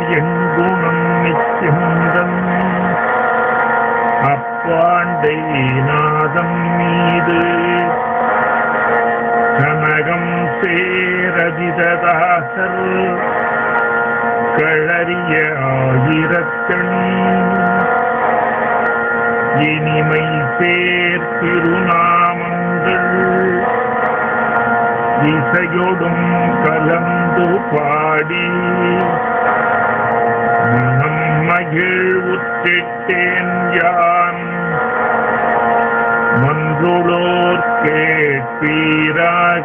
எண்குணம் நிச்சந்தம் அப்பாண்டை நாதம் மீது கனகம் சேரதிததாசர் கழறிய ஆயிரத்தெண் இனிமை சேர் திருநாமங்கள் இசையொடும் கலந்து பாடி மனம் மகிழ்வுற்றிட்டேன் யான் மன்றுளோர் கேட்பீராக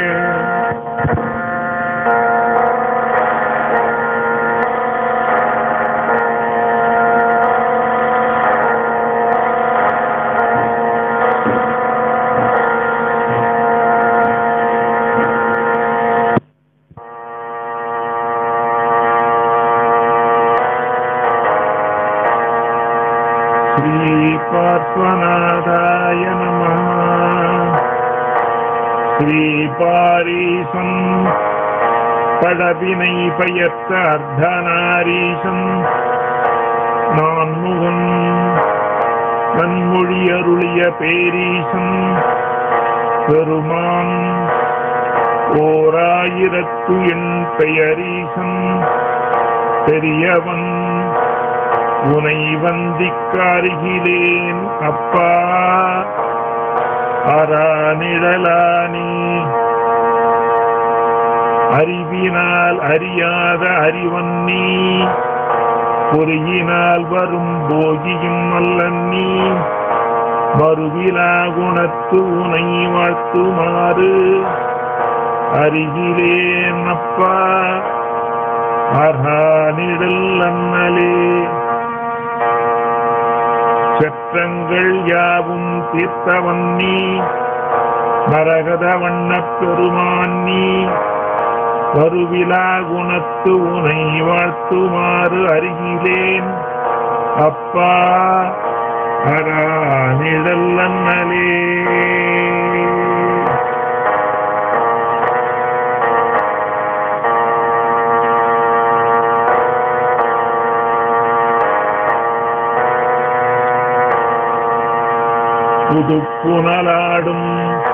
श्रीपार्श्वनाथाय नमः श्रीपारीशम् படவினை பெயர்த்த அர்த்தநாரீசம் நான் முகன் நன்மொழி அருளிய பேரீசம் பெருமான் ஓராயிரத்து என் பெயரீசம் பெரியவன் உனை வந்திக்காருகிலேன் அப்பா அறாநிழலானி அறிவினால் அறியாத அறிவன் நீ பொறியினால் வரும் போகியும் அல்லன் நீ மறுவிலா குணத்து உனை வாழ்த்துமாறு அருகிலேன் அப்பா அறானிடல் அண்ணலே செற்றங்கள் யாவும் தீர்த்தவன் நீ மரகத வண்ணப் பெருமான் நீ வருவிலா குணத்து உனை வாழ்த்துமாறு அருகிலேன் அப்பா அரானிழல் அண்ணலே புதுப்புனலாடும்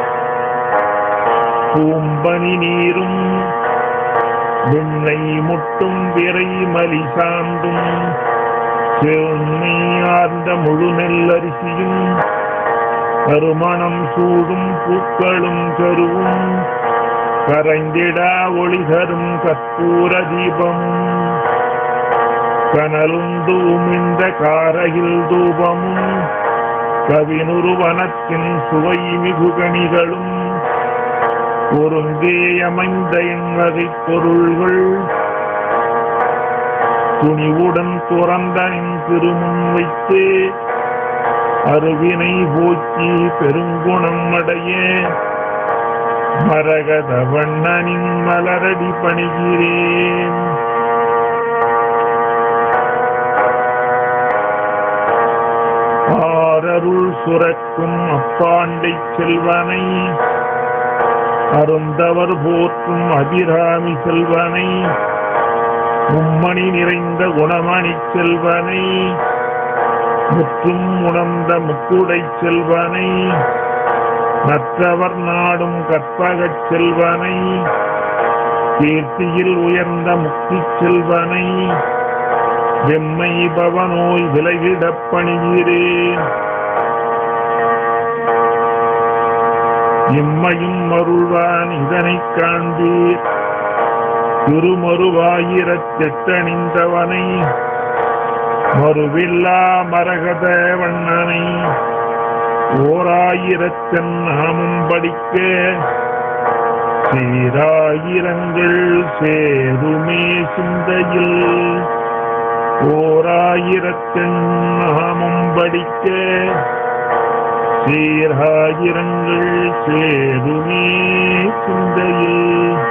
பூம்பனி நீரும் விண்ணை முட்டும் விரை மலி சாந்தும் செம்மை ஆர்ந்த முழு நெல்லரிசியும் கருமணம் சூடும் பூக்களும் கருவும் கரைந்திடா ஒளி தரும் கற்பூர தீபமும் கனலுந்தூம் இந்த காரையில் தூபமும் கவினுருவனத்தின் சுவை மிகு கனிகளும் பொருந்தே அமைந்த என்வகை பொருள்கள் துணிவுடன் துறந்த என் திருமுன் வைத்து அருவினை போக்கி பெருங்குணம் அடைய மரகத வண்ணனின் மலரடி பணிகிறேன் ஆரருள் சுரக்கும் அப்பாண்டை செல்வனை அருந்தவர் போற்றும் அபிராமி செல்வனை மும்மணி நிறைந்த குணமணி செல்வனை முற்றும் உணர்ந்த முத்துடை செல்வனை மற்றவர் நாடும் கற்பகச் செல்வனை கீர்த்தியில் உயர்ந்த முக்தி செல்வனை வெம்மை பவனோய் விலகிடப் பணிகிறேன் இம்மையும் அருள்வான் இதனைக் காண்பீர் திருமருவாயிரத்தெட்டணிந்தவனை மறுவில்லா மரகத வண்ணனை ஓராயிரத்தன் நாமும் படிக்க சீராயிரங்கள் சேருமே சிந்தையில் ஓராயிரத்தென் நாமும் படிக்க சீராயிரங்கள் சேருமே சிந்தையில்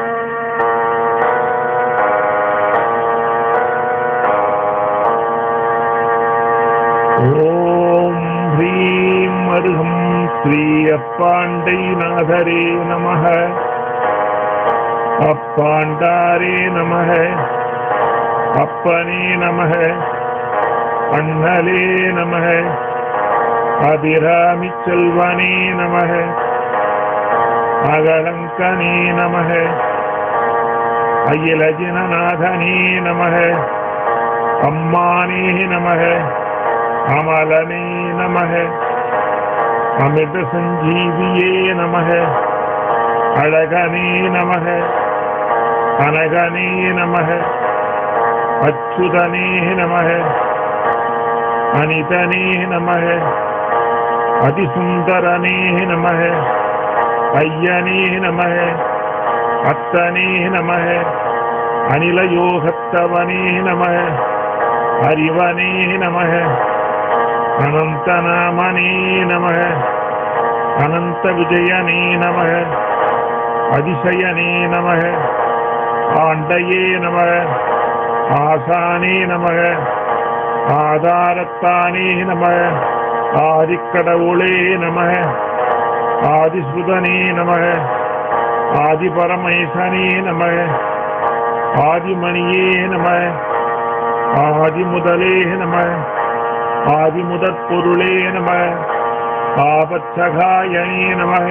ஓம் ஹ்ரீம் மருகம் ஸ்ரீ அப்பாண்டை நாதரே நமக அப்பாண்டாரே நமக அப்பனே நமக அண்ணலே நமக அபிராமி செல்வனே நமக அகலங்கனே நமக அகிலஜினநாதனே நமக அம்மானே நமக அமலனே நமக அமிர்த சஞ்சீவியே நமக அழகனே நமக அனகனே நமக அச்சுதனே நமக அனிதனே நமக அதிசுந்தரனே நமக ஐயனே நமக அத்தனே நமக அனிலயோகத்தவனே நமக அறிவனே நமக அனந்தநாமனே நமக அனந்த விஜயனே நமக அதிசயனே நமக ஆண்டையே நமக ஆசானே நமக ஆதாரத்தானே நமக ஆதிக்கடவுளே நமக ஆதிஸ்ருதனே நமக ஆதிபரமேசனே நமக ஆதிமணியே நமக ஆதிமுதலே நமக ஆதிமுதற் பொருளே நமக ஆபச்சகாயனே நமக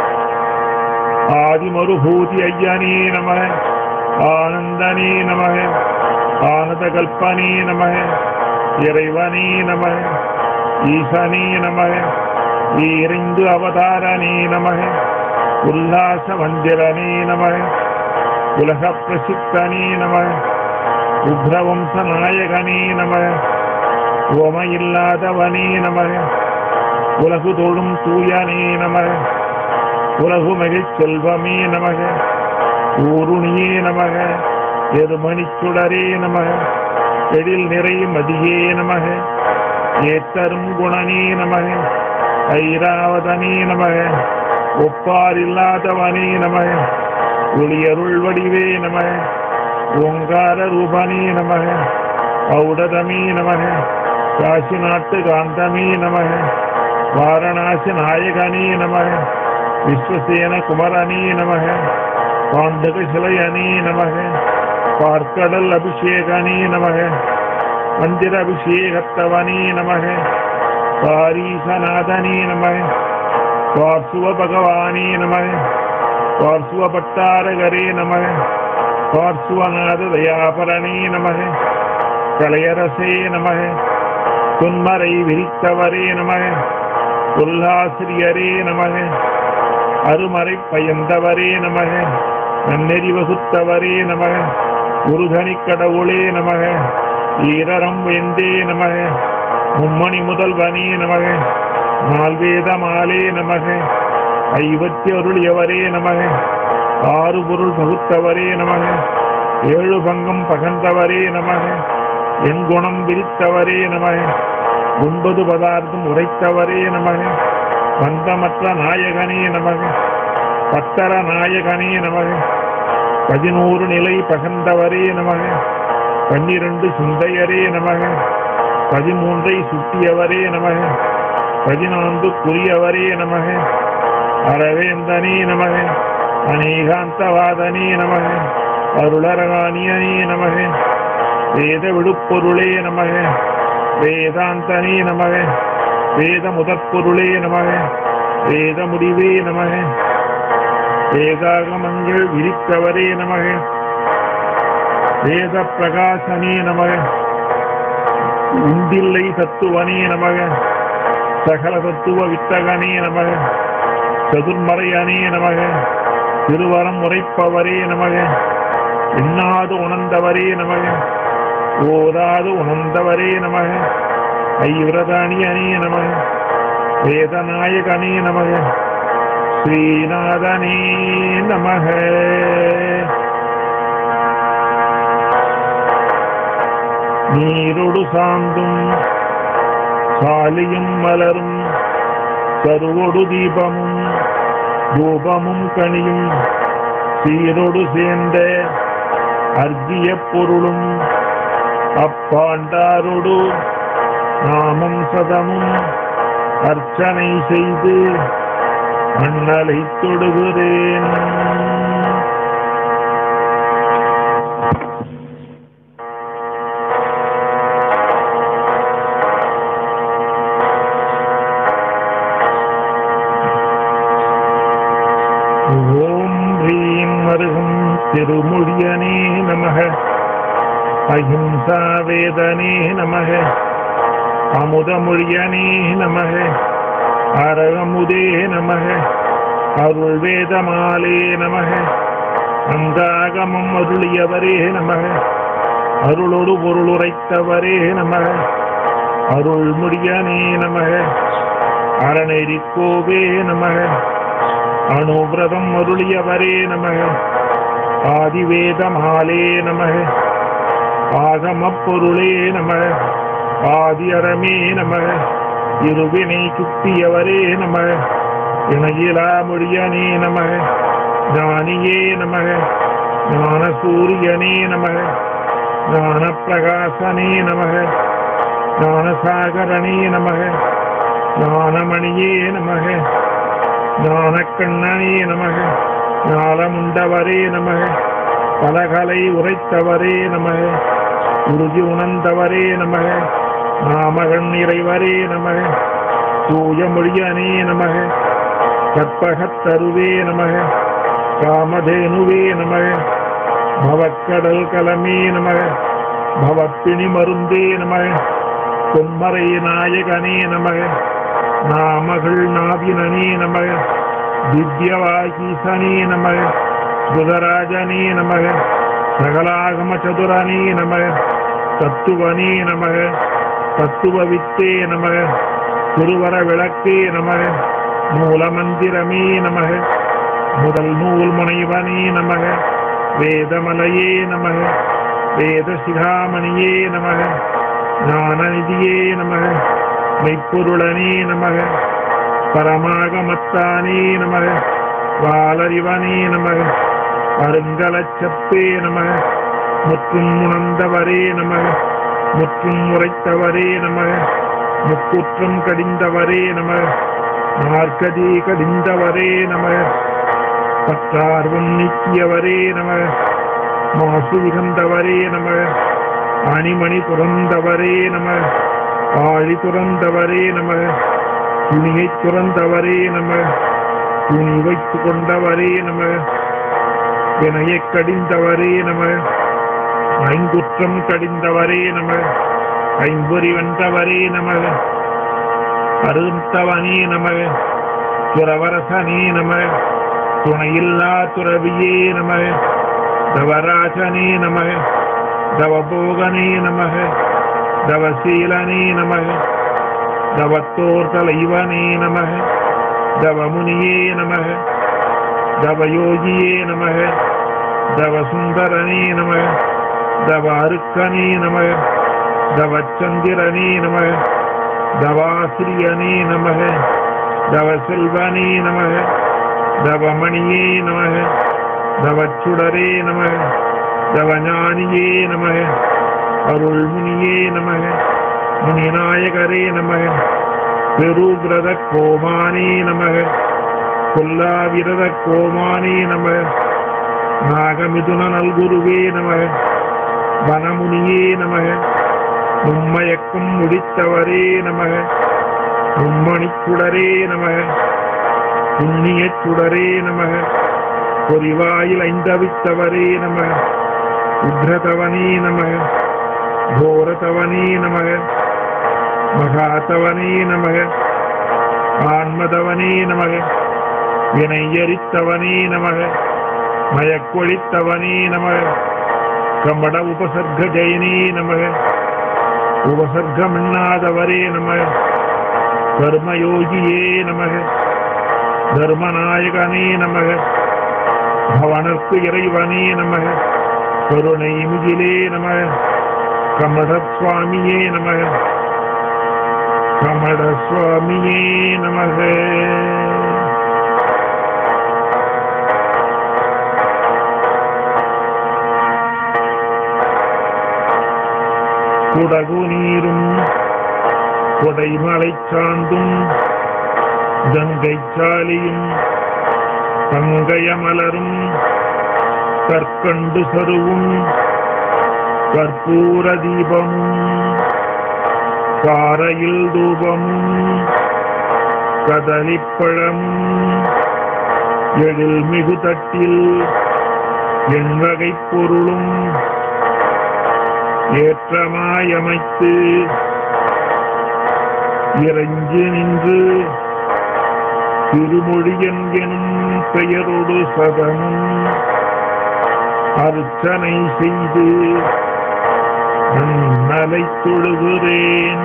ஆதிமருபூதி ஐயனே நமக ஆனந்தனே நமக ஆனந்த கல்பனே நமக இறைவனே நமக ஈசனே நமக ஈரைந்து அவதாரனே நமக உல்லாச மந்திரனே நமக உலக பிரசித்தனே நமக உக்ரவம்ச நாயகனே நமக ஓமையில்லாதவனே நமக உலகு தொழும் தூயனே நமக உலகு மகிழ் செல்வமே நமக ஊருணியே நமக எருமணிச்சுடரே நமக எழில் நிறை மதியே நமக ஏத்தரும் குணனே நமக ஐராவதனே நமக ஒப்பாரில்லாதவனே நமக ஒளியருள் வடிவே நமக ஓங்கார ரூபனே நமக ஔடதமே நமக காசி நாட்டு காந்தமே நமக வாரணாசி நாயகனே நமக விஸ்வசேன குமரனே நமக பாண்டக சிலையனே நமக பார்க்கடல் அபிஷேகனே நமக மந்திர அபிஷேகத்தவனே நமக பாரீசநாதனே நமக பார்சுவ பகவானே நமக பார்சுவ பட்டாரகரே நமக பார்சுவநாத தயாபரணே நமக கலையரசே நமக துன்மறை விரித்தவரே நமக உல்லாசிரியரே நமக அருமறை பயந்தவரே நமக நன்னெறி வகுத்தவரே நமக குருதனி கடவுளே நமக ஈரரம் வேந்தே நமக மும்மணி முதல்வனே நமக நால்வேத மாலே நமக ஐவத்தி அருளியவரே நமக ஆறு பொருள் பகுத்தவரே நமக ஏழு பங்கம் பகந்தவரே நமக என் குணம் விரித்தவரே நமக ஒன்பது பதார்த்தம் உரைத்தவரே நமக பந்தமற்ற நாயகனே நமக பத்தர நாயகனே நமக பதினோரு நிலை பகந்தவரே நமக பன்னிரண்டு சிந்தையரே நமக பதிமூன்றை சுட்டியவரே நமக பதினான்கு குறியவரே நமக அரவேந்தனே நமக அநேகாந்தவாதனே நமக அருளரகாணியனே நமக வேத விடுப்பொருளே நமக வேதாந்தனே நமக வேத முதற்பொருளே நமக வேத முடிவே நமக வேதாகமங்கள் விரித்தவரே நமக வேத பிரகாசனே நமக உண்டில்லை தத்துவனே நமக சகல தத்துவ வித்தகனே நமக சதுர்மறையனே நமக திருவரம் உரைப்பவரே நமக எண்ணாது உணர்ந்தவரே நமக ஓதாது உணர்ந்தவரே நமக ஐவிரதாணியனே நமக வேதநாயகனே நமக ஸ்ரீநாதனே நமக நீரொடு சாந்தும் சாலியும் மலரும் கருவொடு தீபமும் தூபமும் கனியும் சீரொடு சேர்ந்த அர்க்கிய பொருளும் அப்பாண்டாரோடு நாமம் சதமும் அர்ச்சனை செய்து அண்ணலை தொடுகிறேன் நமக அஹிம்சா வேதனே நமக அமுதமொழியனே நமக அரகமுதே நமக அருள் வேதமாலே நமக அந்தாகமம் அருளியவரே நமக அருளொடு பொருள் உரைத்தவரே நமக அருள்முடியனே நமக அரணெறிக்கோவே நமக அனுவிரதம் அருளியவரே நமக ஆதிவேதமாலே நமக ஆகமப் பொருளே நமக ஆதி அறமே நமக இருவினை சுத்தியவரே நமக இணையிலா மொழியனே நமக ஞானியே நமக ஞான சூரியனே நமக ஞான பிரகாசனே நமக ஞானசாகரணே நமக ஞானமணியே நமக ஞானக்கண்ணனே நமக ஞாலமுண்டவரே நமக பலகலை உரைத்தவரே நமக உறுதி உணர்ந்தவரே நமக நாமகன் இறைவரே நமக தூய மொழியனே நமக கற்பகத்தருவே நமக காமதேனுவே நமக பவக்கடல் கலமே நமக பவப்பிணி மருந்தே நமக பொன்மறை நாயகனே நமக நாமகள் நாவினனே நமக திவ்யவாகீசனே நமக புதராஜனே நமக சகலாகம சதுரனே நமக தத்துவனே நமக தத்துவ வித்தே நமக திருவர விளக்கே நமக மூலமந்திரமே நமக முதல் நூல் முனைவனே நமக வேதமலையே நமக வேத சிகாமணியே நமக ஞானநிதியே நமக மெய்ப்பொருளனே நமக பரமாகமத்தானே நமக வாலறிவனே நமக அருங்கலச்சப்பே நமக முற்றும் உணர்ந்தவரே நமக முற்றும் உரைத்தவரே நமக முக்குற்றம் கடிந்தவரே நமக மார்க்கதி கடிந்தவரே நமக பற்றார்வம் நீக்கியவரே நமக மாசு விகந்தவரே நமக அணிமணி துறந்தவரே நமக ஆழி துறந்தவரே நமக துணியை துறந்தவரே நமக துணி வைத்து கொண்டவரே நமக வினையைக் கடிந்தவரே நமக ஐங்குற்றம் கடிந்தவரே நமக ஐம்பொறி வென்றவரே நமக அருந்தவனே நமக துறவரசனே நமக துணையில்லா துறவியே நமக தவராஜனே நமக தவபோகனே நமக தவசீலனே நமக தவத்தோர் தலைவனே நமக தவமுனியே நமக தவயோகியே நமக தவசுந்தரனே நமக தவ அருக்கனே நமக தவச்சந்திரனே நமக தவாசிரியனே நமக தவசெல்வனே நமக தவமணியே நமக தவச்சுடரே நமக தவஞானியே நமக அருள்முனியே நமக முனிநாயகரே நமக பெருபிரத கோமானே நமக கொல்லாவிரத கோமானே நமக நாகமிதுன நல்குருவே நமக வனமுனியே நமக மும்மயக்கம் முடித்தவரே நமக மும்மணிச்சுடரே நமக புண்ணியச் சுடரே நமக பொறிவாயில் ஐந்தவித்தவரே நமக உத்ரதவனே நமக கோரதவனே நமக மகாதவனே நமக ஆன்மதவனே நமக வினையரித்தவனே நமக மயக்கொழித்தவனே நமக கம்பட உபசர்க ஜெயனே நமக உபசர்க்கமின்னாதவரே நமக கர்மயோகியே நமக தர்மநாயகனே நமக பவனர்க்கு இறைவனே நமக கருணை முகிலே நமக கமட சுவாமியே நமக கமட சுவாமியே நமக குடகு நீரும் கொடைமலை சாந்தும் கங்கை சாலியும் பங்கயமலரும் கற்கண்டு சருவும் கற்பூர தீபமும் காரையில் தூபமும் கதலிப்பழமும் எழில் மிகு தட்டில் என் வகை பொருளும் ஏற்றமாயமைத்து இறைஞ்சு நின்று திருமொழியன் எனும் பெயரோடு சதமும் அர்ச்சனை செய்து நலை தொழுகிறேன்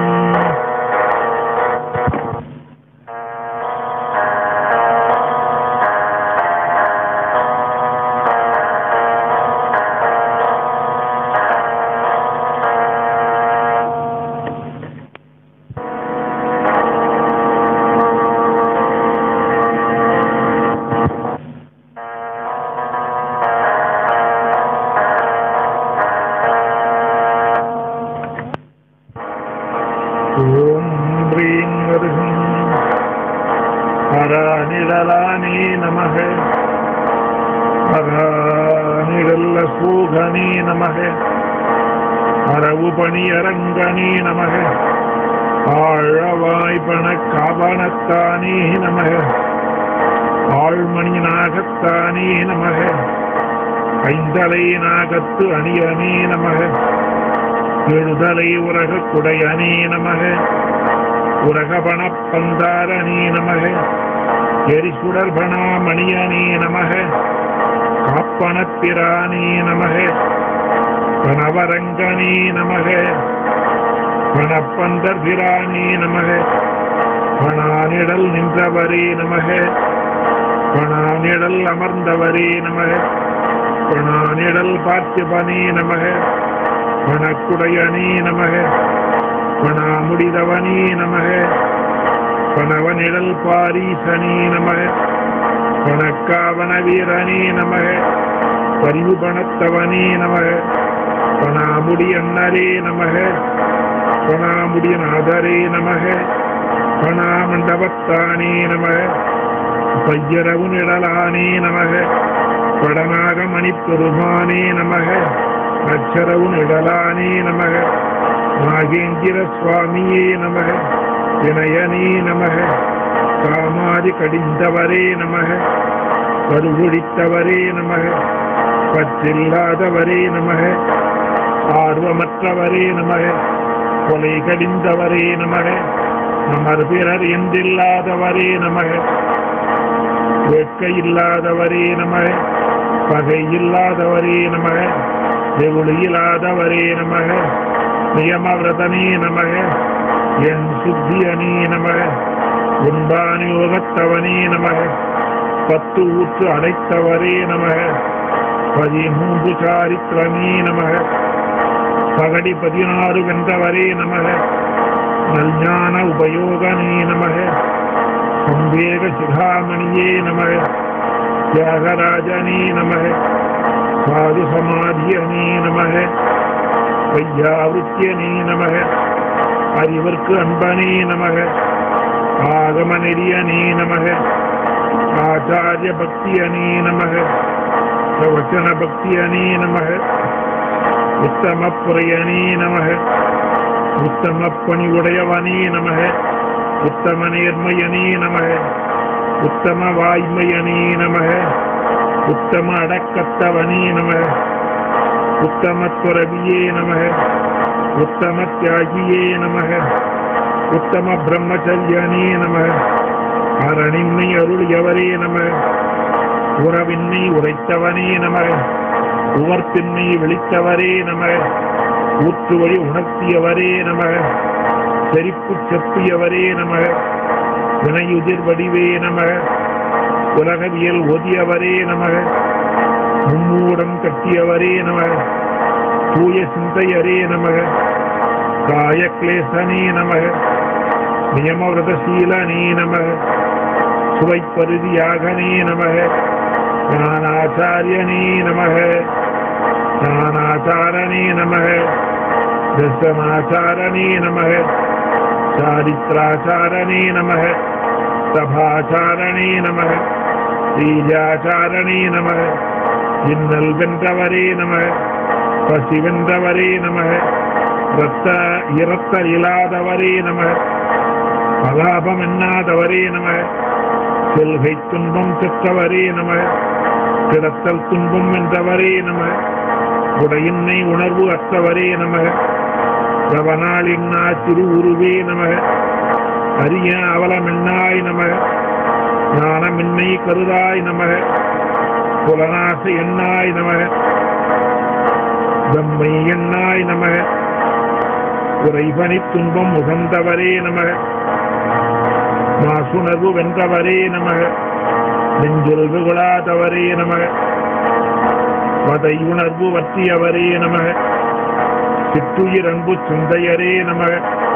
ஓம் ஹ்ரீம் வருகம் ஹராநிழலானே நமக ஹராநிழல்ல சூகனே நமக அரவு பணியரங்கனே நமக ஆழவாய்பண காவணத்தானே நமக ஆழ்மணி நாகத்தானே நமக ஐந்தலை நாகத்து அணியனே நமக எழுதலை உலக குடையனே நமக உலகபண பந்தாரணே நமக எரிசுடர் பணாமணியனே நமக காப்பணப்பிரானே நமக கணவரங்கனே நமக பணப்பந்தர் பிரானே நமக பணானிடல் நின்றவரே நமக பணானிடல் அமர்ந்தவரே நமக பணானிடல் பார்த்திபனே நமக பணக்குடையனே நமக பணாமுடிதவனே நமக பணவனிடல் பாரீசனே நமக பணக்காவன வீரனே நமக பரிவு பணத்தவனே நமக பணாமுடி அண்ணரே நமக பணாமுடி நாதரே நமக பணாமண்டபத்தானே நமக பையரவு நிழலானே நமக படனாக மணிப்பெருமானே நமக அச்சரவு நிழலானே நமக நாகேந்திர சுவாமியே நமக வினயனே நமக காமாதி கடிந்தவரே நமக கருகுடித்தவரே நமக பற்றில்லாதவரே நமக ஆர்வமற்றவரே நமக கொலை கடிந்தவரே நமக நமர் பிறர் என்றில்லாதவரே நமக வேட்கை இல்லாதவரே நமக பகை இல்லாதவரே நமக வெகுளி இல்லாதவரே நமக நியமவிரதனே நமக என் சுத்தியனே நமக உண்பான் யோகத்தவனே நமக பத்து ஊற்று அடைத்தவரே நமக பதிமூன்று சாரித்திரமே நமக பகடி பதினாறு வென்றவரே நமக நல்ஞான உபயோகனே நமக சந்தேக சிகாமணியே நமக தியாகராஜனே நமக சாது சமாதியனே நமக வையாவிருத்தியனே நமக அறிவர்க்கு அன்பனே நமக ஆகம நெறியனே நமக ஆச்சாரிய பக்தியனே நமக பிரவச்சன பக்தியனே நமக உத்தம புரையனே நமக உத்தம பணிவுடையவனே நமக உத்தம நேர்மையனே நமக உத்தம வாய்மையனே நமக உத்தம அடக்கத்தவனே நமக உத்தம துறவியே நமக உத்தம தியாகியே நமக உத்தம பிரம்மச்சரியனே நமக அறனின்மை அருளியவரே நமக உறவின்மை உரைத்தவனே நமக உவர்ப்பின்மை விழித்தவரே நமக ஊற்று வழி உணர்த்தியவரே நமக செறிப்பு செப்பியவரே நமக வினையுதிர் வடிவே நமக உலகவியல் ஓதியவரே நமக மும்மூடம் கட்டியவரே நமக தூய சிந்தையரே நமக காயக்லேசனே நமக நியமவிரதசீலனே நமக சுவைப்பருதியாகனே நமக ஞானாச்சாரியனே நமக ஞானாச்சாரணே நமக தர்சனாச்சாரணே நமக சாரித்ராச்சாரணே நமக சபாச்சாரணே நமக ஸ்ரீஜாச்சாரணே நமக இன்னல் வென்றவரே நமக பசி வென்றவரே நமக இரத்த இரத்தல் இல்லாதவரே நமக பலாபம் எண்ணாதவரே நமக செல்கை துன்பம் பெற்றவரே நமக கிடத்தல் துன்பம் என்றவரே நம உடையின்னை உணர்வு அற்றவரே நமக ரவநாள் இன்னா திரு உருவே நமக அரிய அவலமென்னாய் நமக ஞானமின்மை கருதாய் நமக புலனாச எண்ணாய் நமக தம்மை எண்ணாய் நமக உறைபனி துன்பம் உகந்தவரே நமக மாசுணர்வு வென்றவரே நமக நெஞ்சில் கொளாதவரே நமக வதை உணர்வு வற்றியவரே நமக சிற்றுயிர் அன்பு சிந்தையரே நமக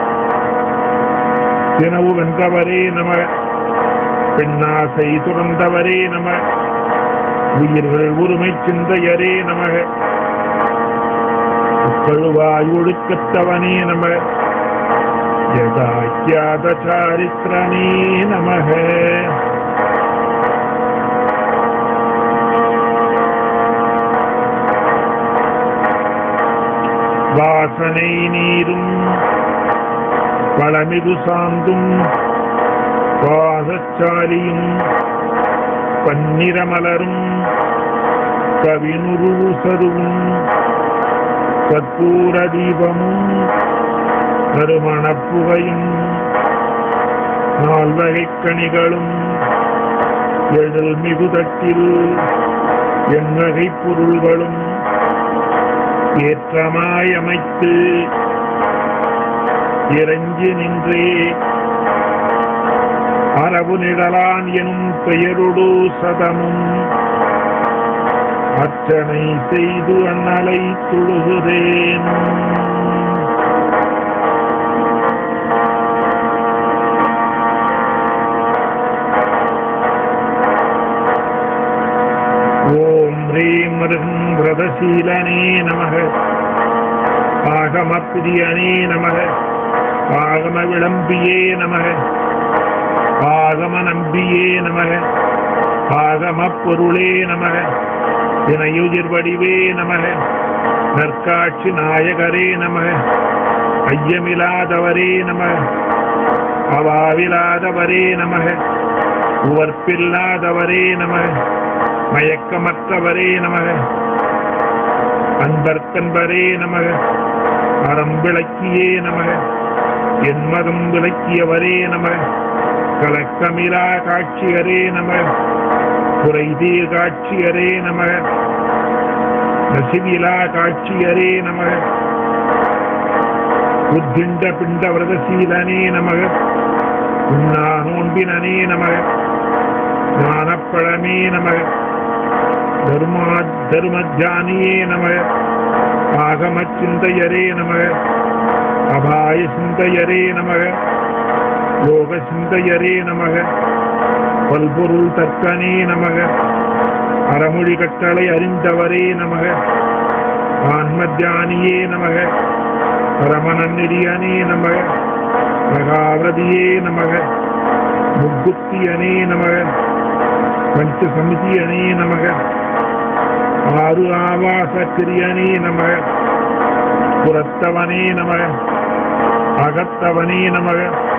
தினவு வென்றவரே நமக பெண்ணாசை துறந்தவரே நம உயிர்கள் உரிமை சிந்தையரே நமக கழுவாய் ஒழுக்கத்தவனே நம யதாக்கியாத சாரித்திரனே நமக வாசனை நீரும் பழமிகு சாந்தும் பாதச்சாலியும் பன்னிரமலரும் கவினுருவு சருவும் கற்பூர தீபமும் நறுமணப்புகையும் நால்வகை கனிகளும் எழில் மிகுதட்டில் எண்ணகை பொருள்களும் ஏற்றமாய் அமைத்து இறங்கி நின்றே அரவு நிழலான் எனும் பெயருடு சதமும் அர்ச்சனை செய்து அண்ணலை தொழுகிறேன் ஓம் ஹ்ரீம் மிருகம் விரதசீலனே நமக ஆகமப்பிரியனே நமக ஆகம விளம்பியே நமக ஆகம நம்பியே நமக ஆகம பொருளே நமக தினையுதிர் வடிவே நமக நற்காட்சி நாயகரே நமக ஐயமில்லாதவரே நமக அவாவிலாதவரே நமக உவர்ப்பில்லாதவரே நமக மயக்கமற்றவரே நமக அன்பர்க்கன்பரே நமக அறம் விளக்கியே நமக என்மதம் விளக்கியவரே நமக கலக்கமிலா காட்சியரே நமக குறைதீர் காட்சியரே நமக நசிவிலா காட்சியரே நமக உத்திண்ட பிண்ட விரதசீலனே நமக உண்ணா நோன்பினனே நமக ஞானப்பழமே நமக தர்மா தர்மஜானியே நமக ஆகம சிந்தையரே நமக அபாய சிந்தையரே நமக யோக சிந்தையரே நமக பல்பொருள் தற்கனே நமக அறமொழி கட்டளை அறிந்தவரே நமக ஆன்மத்தியானியே நமக பரமநன்னிரியனே நமக மகாவிரதியே நமக முக்குத்தியனே நமக பஞ்ச சமிதியனே நமக ஆறு ஆவாச கிரியனே நமக புறத்தவனே நமக அகத்தவனே நமக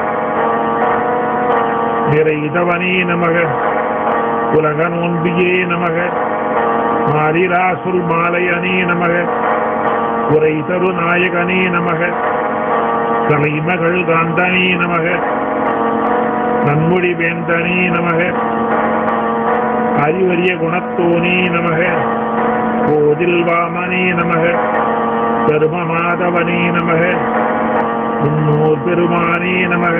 நிறைதவனே நமக உலக நோன்பியே நமக மாரிராசுல் மாலையனே நமக உரை தரு நாயகனே நமக கலைமகள் காந்தனே நமக நன்மொழி வேந்தனே நமக அறிவரிய குணத்தோனே நமக கோதில் வாமனே நமக பெருமமாதவனே நமக முன்னோர் பெருமானே நமக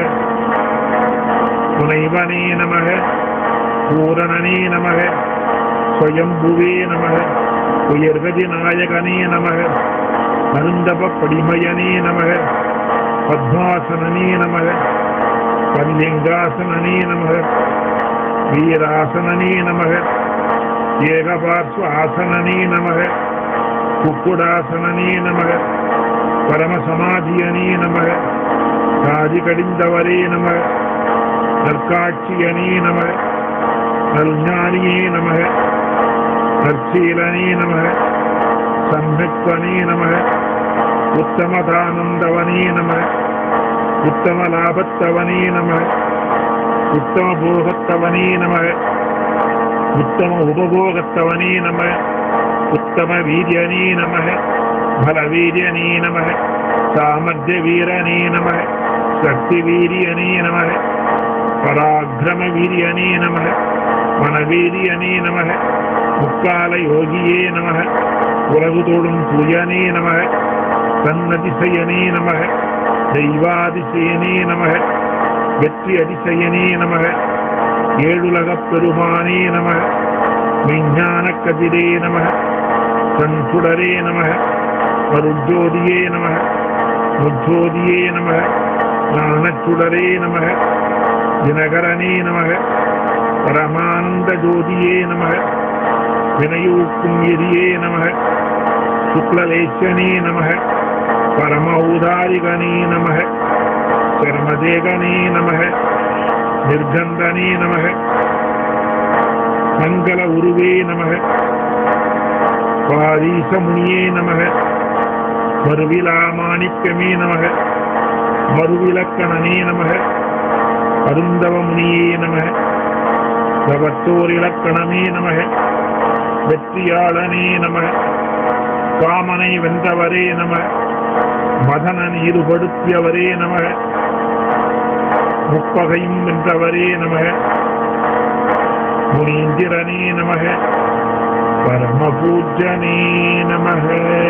துணைவனே நமக பூரணனே நமக ஸ்வயம்புவே நமக உயர்கதி நாயகனே நமக அருந்தப படிமயனே நமக பத்மாசனனே நமக பல்லிங்காசனனே நமக வீராசனனே நமக ஏகபார்ஸ்வ ஆசனனே நமக குக்குடாசனனே நமக பரமசமாதியனே நமக காதி கடிந்தவரே நமக நற்காட்சியனே நமக நல்ஞானியே நமக நற்சீலனே நமக சம்யக்வனே நமக உத்தமதானந்தவனே நமக உத்தம லாபத்தவனே நமக உத்தம போகத்தவனே நமக உத்தம உபபோகத்தவனே நம உத்தம வீரியனே நம பலவீரியனே நம சாமர்த்திய வீரனே நம சக்தி வீரியனே நம பராக்கிரம வீரியனே நம மனவீரியனே நம முக்கால யோகியே நம உலகு தோடும் தூயனே நம தன்னதிசயனே நம தெய்வாதிசயனே நம வெற்றி அதிசயனே நம ஏழுலகப் பெருமானே நம விஞ்ஞான கதிரே நம கண்சுடரே நம மருஜோதியே நம முஜோதியே நம ஞானச்சுடரே நம தினகரனே நம பரமானந்த ஜோதியே நம வினயூக்கும் எரியே நம சுக்லலேசனே நம பரம ஔதாரிகனே நம சர்மதேகனே நம நிர்கந்தனே நம மங்கள உருவே நம பாரீசமுனியே நம மறுவிலா மாணிக்கமே நம மறுவிலக்கணனே நம அருந்தவ முனியே நம தவத்தோர் இலக்கணமே நம வெற்றியாளனே நம காமனை வென்றவரே நம மதனன் ஈடுபடுத்தியவரே நம முப்பகையும் வென்றவரே நம முனீந்திரனே நமக பரமபூஜனே நமக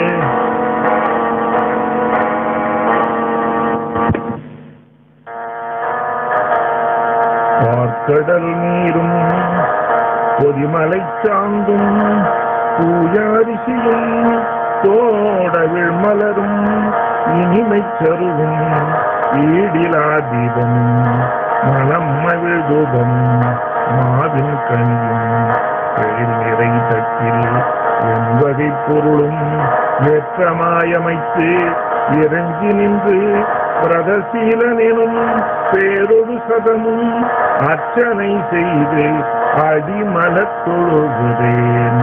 பார்க்கடல் நீரும் பொதிமலை சாந்தும் பூயாரிசியும் தோடவிழ் மலரும் இனிமை சருவும் ஈடிலா தீபம் மனம் மகிழ் தூபம் மாவின் கனியும் எழில் நிறை தட்டில் என்பதை பொருளும் ஏற்றமாயமைத்து இறங்கி நின்று பிரதசீலனும் பேரொரு சதமும் அர்ச்சனை செய்து அடிமலத் தொழுகிறேன்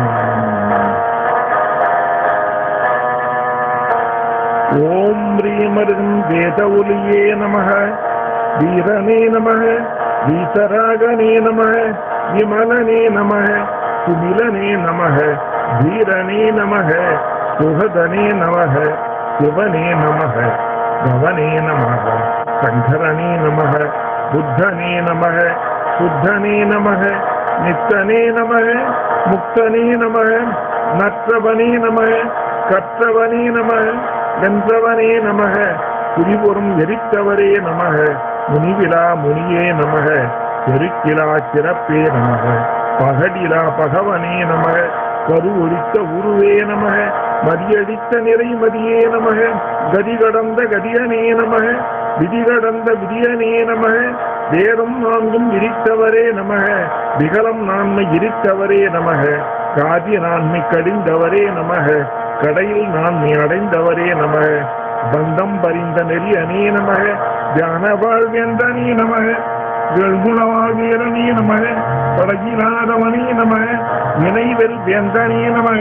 ஓம் ரீமருகம் வேத ஒலியே நமக வீரனே நமக வீசராகனே நமக விமலனே நமக சுமிலனே நமக வீரனே நமக சுகதனே நமக சிவனே நமக கவனே நமக சங்கரனே நமக புத்தனே நமக சுத்தனே நமக நித்தனே நமக முக்தனே நமக நற்றவனே நமக கற்றவனே நமக வென்றவனே நமக புரிபொரும் எரித்தவரே நமக முனிவிலா முனியே நமக செருக்கிலா சிறப்பே நமக பகடிலா பகவனே நமக கரு ஒழித்த உருவே நமக மதியடித்த நிறைமதியே நமக கதி கடந்த கதியனே நமக விதி கடந்த விதியனே நமக வேதம் நான்கும் விரித்தவரே நமக விகலம் நான்மை இருத்தவரே நமக காதி நான்மை கடிந்தவரே நமக கடையில் நான்மை அடைந்தவரே நமக பந்தம் பரிந்த நெறியனே நமக தியான வாழ்வேந்தனே நமக வெள்குணவாழ்வீரனே நமக படகிலாதவனே நமக நினைவெல் வேந்தனே நமக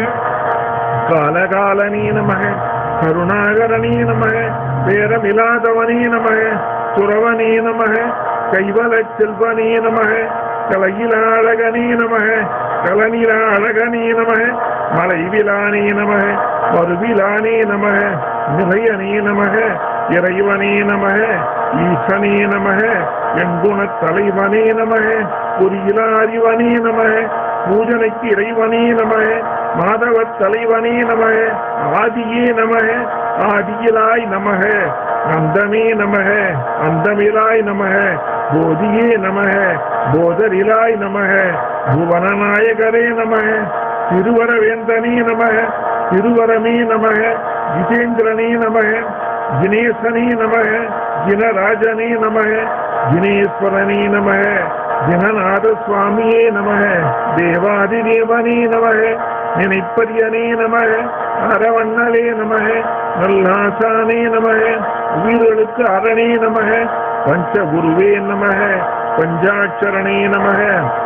காலகாலனே நமக கருணாகரனே நமக பேரமில்லாதவனே நமக துறவனே நமக கைவல செல்வனே நமக கலையில அழகனே நமக கலனில அழகனே நமக மலைவிலானே நமக மறுவிலானே நமக நிறையனே நமக இறைவனே நமக ஈசனே நமக எங்குண தலைவனே நமக பொறியில அறிவனே நமக பூஜனைக்கு இறைவனே நமக மாதவ தலைவனே நமக ஆதியே நமக ஆதியிலாய் நமக அந்தமே நமக அந்தமிலாய் நமக போதியே நமக போதரிலாய் நமக புவனநாயகரே நமக திருவரவேந்தனே நமக திருவரமே நமக ஜிதேந்திரனே நமக ஜினேசனே நமக ஜினராஜனே நமக ஜினேஸ்வரனே நமக ஜினநாத சுவாமியே நமக தேவாதிதேவனே நமக நினைப்பரியனே நமக அரவண்ணலே நமக நல்லாசானே நமக உயிர்களுக்கு அரணே நமக பஞ்சகுருவே நமக பஞ்சாட்சரணே நமக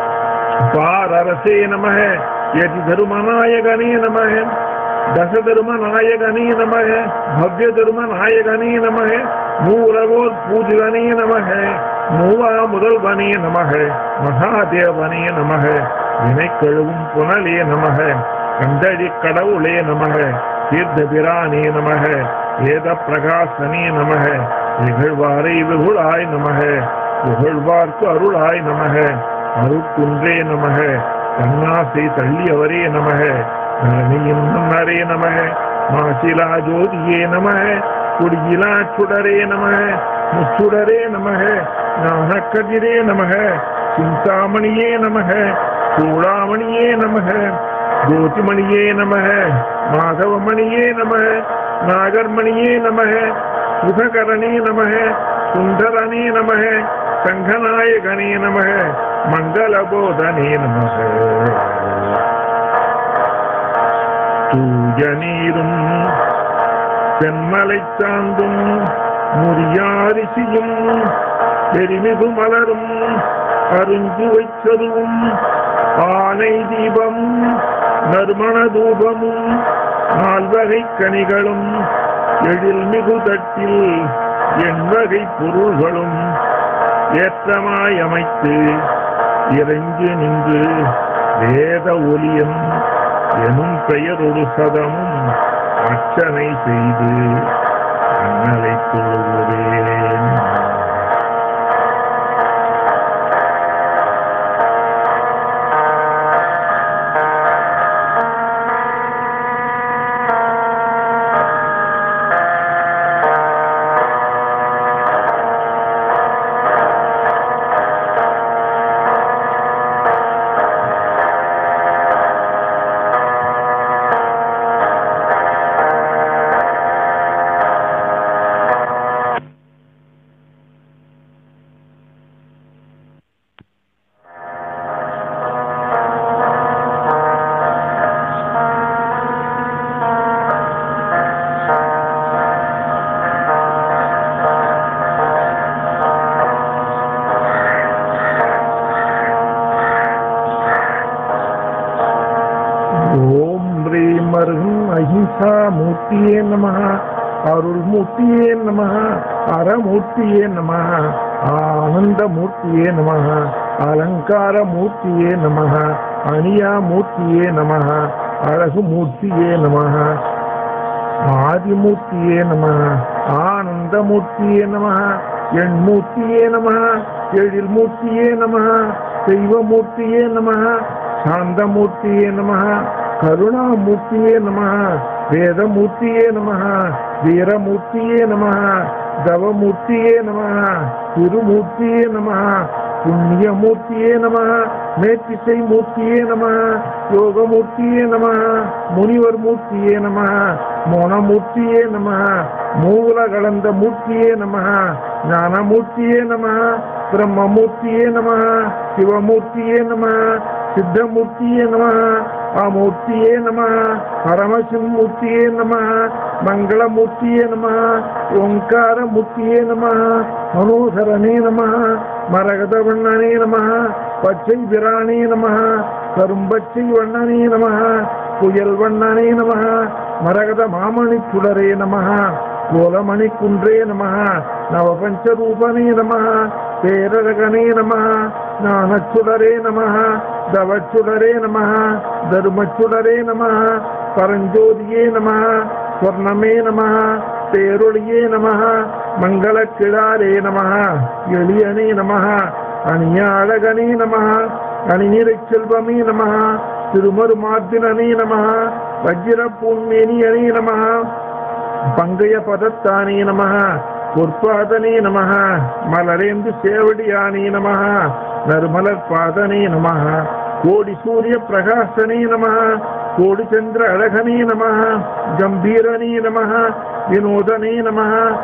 பாரரசே நமக யதி தருமநாயகனே நமக தசதர்ம நாயகனே நமக பவ்ய தர்ம நாயகனே நமக மூலகோர் பூஜகனே நமக மூவா முதல்வனே நமக மகாதேவனே நமக வினை கழுவும் புனலே நமக கந்தழி கடவுளே நமக தீர்த்த பிரானே நமக வேத பிரகாசனே நமக நிகழ்வாரை வெகுளாய் நமக புகழ்வார்க்கு அருளாய் நமக அருட்குன்றே நமக கண்ணாசை தள்ளியவரே நமக நரணியின் மன்னரே நமக மாசிலா ஜோதியே நமக குடியிலா சுடரே நமக முச்சுடரே நமக ஞானக்கதிரே நமக சிந்தாமணியே நமக சூடாமணியே நமக ஜோதிமணியே நமக மாதவமணியே நமக நாகர்மணியே நமக சுககரணே நமக சுந்தரனே நமக சங்கநாயகனே நமக மங்களபோதனே நமக தூய நீரும் தென்மலை சாந்தும் முறியாரிசியும் பெருமிகு மலரும் அருஞ்சுவை சதுவும் ஆனை தீபம் நறுமண தூபமும் நால்வகை கனிகளும் எழில் மிகு தட்டில் எண்வகை பொருள்களும் ஏற்றமாய் அமைத்து இறங்கி நின்று வேத ஒலியம் எனும் பெயரொரு சதமும் அர்ச்சனை செய்து அண்ணலை தொழுகிறேன் ஓம் ரீம் அருகும் அஹிம்சா மூர்த்தியே நம அருள் மூர்த்தியே நம அறமூர்த்தியே நம ஆனந்த மூர்த்தியே நம அலங்கார மூர்த்தியே நம அணியா மூர்த்தியே நம அழகு மூர்த்தியே நம ஆதிமூர்த்தியே நம ஆனந்தமூர்த்தியே நம எண்மூர்த்தியே நம எழில் மூர்த்தியே நம தெய்வமூர்த்தியே நம சாந்தமூர்த்தியே நம கருணாமூர்த்தியே நம வேதமூர்த்தியே நம வீரமூர்த்தியே நம தவமூர்த்தியே நம திருமூர்த்தியே நம புண்ணியமூர்த்தியே நம மேற்றிசை மூர்த்தியே நம யோகமூர்த்தியே நம முனிவர் மூர்த்தியே நம மோனமூர்த்தியே நம மூல கலந்த மூர்த்தியே நம ஞானமூர்த்தியே நம பிரம்மமூர்த்தியே நம சிவமூர்த்தியே நம சித்தமூர்த்தியே நம அமூர்த்தியே நம பரமசிவமூர்த்தியே நம மங்களமூர்த்தியே நம ஓங்காரமூர்த்தியே நம மனோகரனே நம மரகத வண்ணனே நம பச்சை பிரானே நம கரும்பச்சை வண்ணனே நம புயல் வண்ணனே நம மரகத மாமணி சுடரே நம கோலமணி குன்றே நம நவபஞ்சரூபனே நம பேரழகனே நம ஞானச்சுடரே நம தவச்சுடரே நம தர்மச்சுடரே நம பரஞ்சோதியே நம சொர்ணமே நம பேரொளியே நம மங்கள கிழாரே நம எளியனே நம அணிய அழகனே நம அணிநிறை செல்வமே நம திருமரு மாத்தினனே நம வஜ்ர பூன்மேனியனே நம பங்கைய பதத்தானே நம பொற்பாதனே நம மலரேந்து சேவடியானே நம நறுமலர் பாதனே நம கோடி சூரிய பிரகாசனே நம கோடி சந்திர அழகனே நம கம்பீரனே நம வினோதனே நம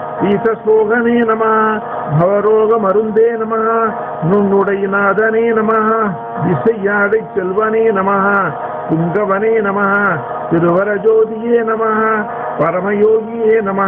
ஈசசோகனே நம பவரோக மருந்தே நம நுண்ணுடைநாதனே நம திசையாடை செல்வனே நம குங்கவனே நம திருவரஜோதியே நம பரமயோகியே நம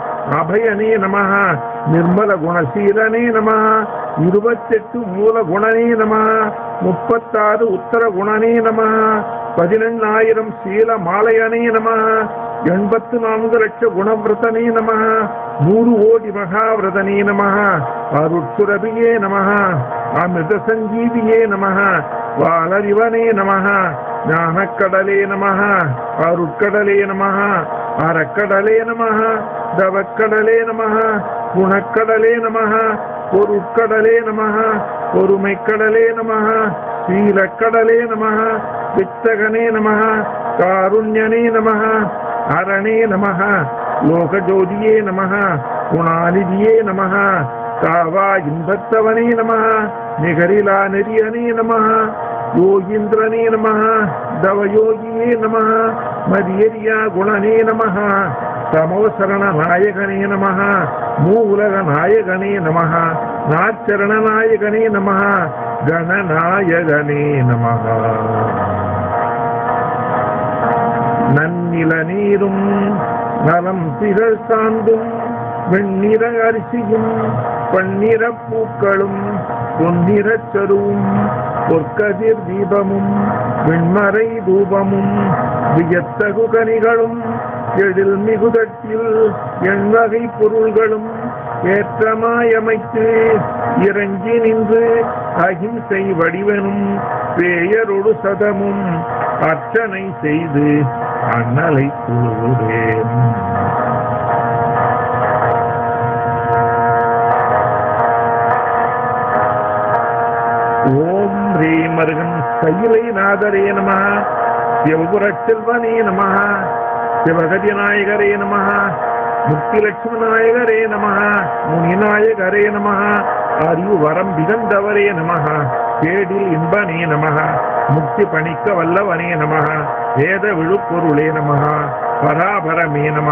அபயனே நம நிர்மல குணசீலனே நம இருபத்தெட்டு மூல குணனே நம முப்பத்தாறு உத்தர குணனே நம பதினெண்ணாயிரம் சீல மாலையனே நம எண்பத்து நான்கு லட்ச குணவிரதனே நம நூறு கோடி மகாவிரதனே நம அருட்சுரபியே நம அமிர்த சஞ்சீவியே நம வாலறிவனே நமஹ ஞானக்கடலே நமஹ அருட்கடலே நமஹ அறக்கடலே நமஹ தவக்கடலே நமஹ குணக்கடலே நமஹ பொருட்கடலே நமஹ பொறுமைக்கடலே நமஹ சீலக்கடலே நமஹ வித்தகனே நமஹ காருண்யனே நமஹ அரணே நமஹ லோகஜோதியே நமஹ குணாநிதியே நமஹ காவா இன்பத்தவனே நமஹ நிகரிலா நெறியனே நமஹ யோகீந்திரனே நமஹ தவயோகியே நமஹ மதியரியா குணனே நமஹ சமோசரண நாயகனே நமஹ மூவுலக நாயகனே நமஹ நாச்சரண நாயகனே நமஹ கணநாயகனே நமஹ நன்னில நீரும் நலம் திகழ் சாந்தும் வெண்ணிற அரிசியும் பன்னிற பூக்களும் பொன்னிறச் சருவும் பொற்கதிர் தீபமும் வெண்மறை தூபமும் வியத்தகு கனிகளும் எழில் மிகுதட்டில் எண்வகை பொருள்களும் ஏற்றமாயமைத்து இறங்கி நின்று அகிம்சை வடிவனும் பேயரொடு சதமும் அர்ச்சனை செய்து அண்ணலை தொழுகிறேன் ஓம் ரீம் மருகன் கையிலை நாதரே நம சிவபுரச் செல்வனே நம சிவகதி நாயகரே நம முக்தி லட்சுமி நாயகரே நம முனிநாயகரே நம அறிவு வரம் பிகந்தவரே நம கேடில் இன்பனே நம முக்தி பணிக்க வல்லவனே நம வேத விழுப்பொருளே நம பராபரமே நம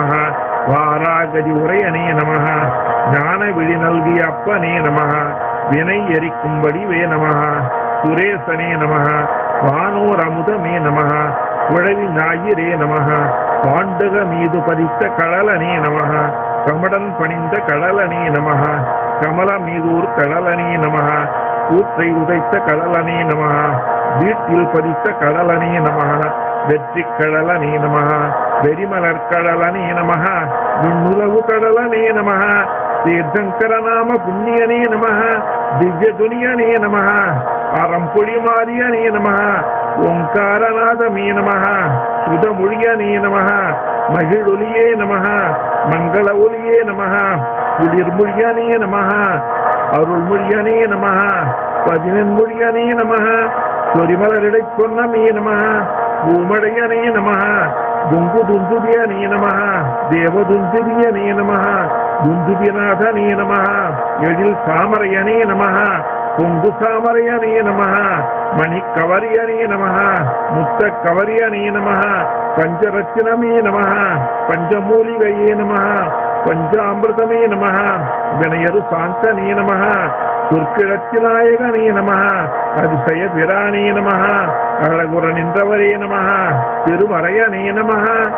வாராகதி உரையனே நம ஞான விழி நல்கிய அப்பனே நம வினை எரிக்கும்படி வே நம சுரேசனே நம வானோர் அமுதமே நம குழவி ஞாயிறே நம பாண்டக மீது பதித்த கடலனே நம கமடன் பணிந்த கடலனே நம கமல மீதூர் கடலனே நம கூற்றை உதைத்த கடலனே நம வீட்டில் பதித்த கடலனே நம வெற்றி கடலனே நம வெறிமலர் கடலனே நம விண்ணுலகு கடலனே நம தீர்த்தங்கர நாம புண்ணியனே நம திவ்ய துனியனே நம அறம்பொழி மாரியனே நம ஓங்காரநாதமே நம சுதமொழியனே நம மகிழொலியே நம மங்கள ஒலியே நம குளிர்மொழியனே நம அருள்மொழியனே நம பதினெண்மொழியனே நம சொரிமலரிடை சொன்னமே நம பூமடையனே நம துங்கு துந்துபியனே நம தேவதுந்துபியனே நம துந்துபிநாதனே நம எழில் சாமரையனே நம பொங்கு சாமரையனே நம மணி கவரியனே நம முத்த கவரியனே நம பஞ்சரத்தினமே நம பஞ்சமூலிகையே நம பஞ்சாமிர்தமே நம வினயரு சாந்தனே நம துர்க்கிழத்திநாயகனே நம அதிசய பிரானே நம அழகுற நின்றவரே நம திருமறையனே நம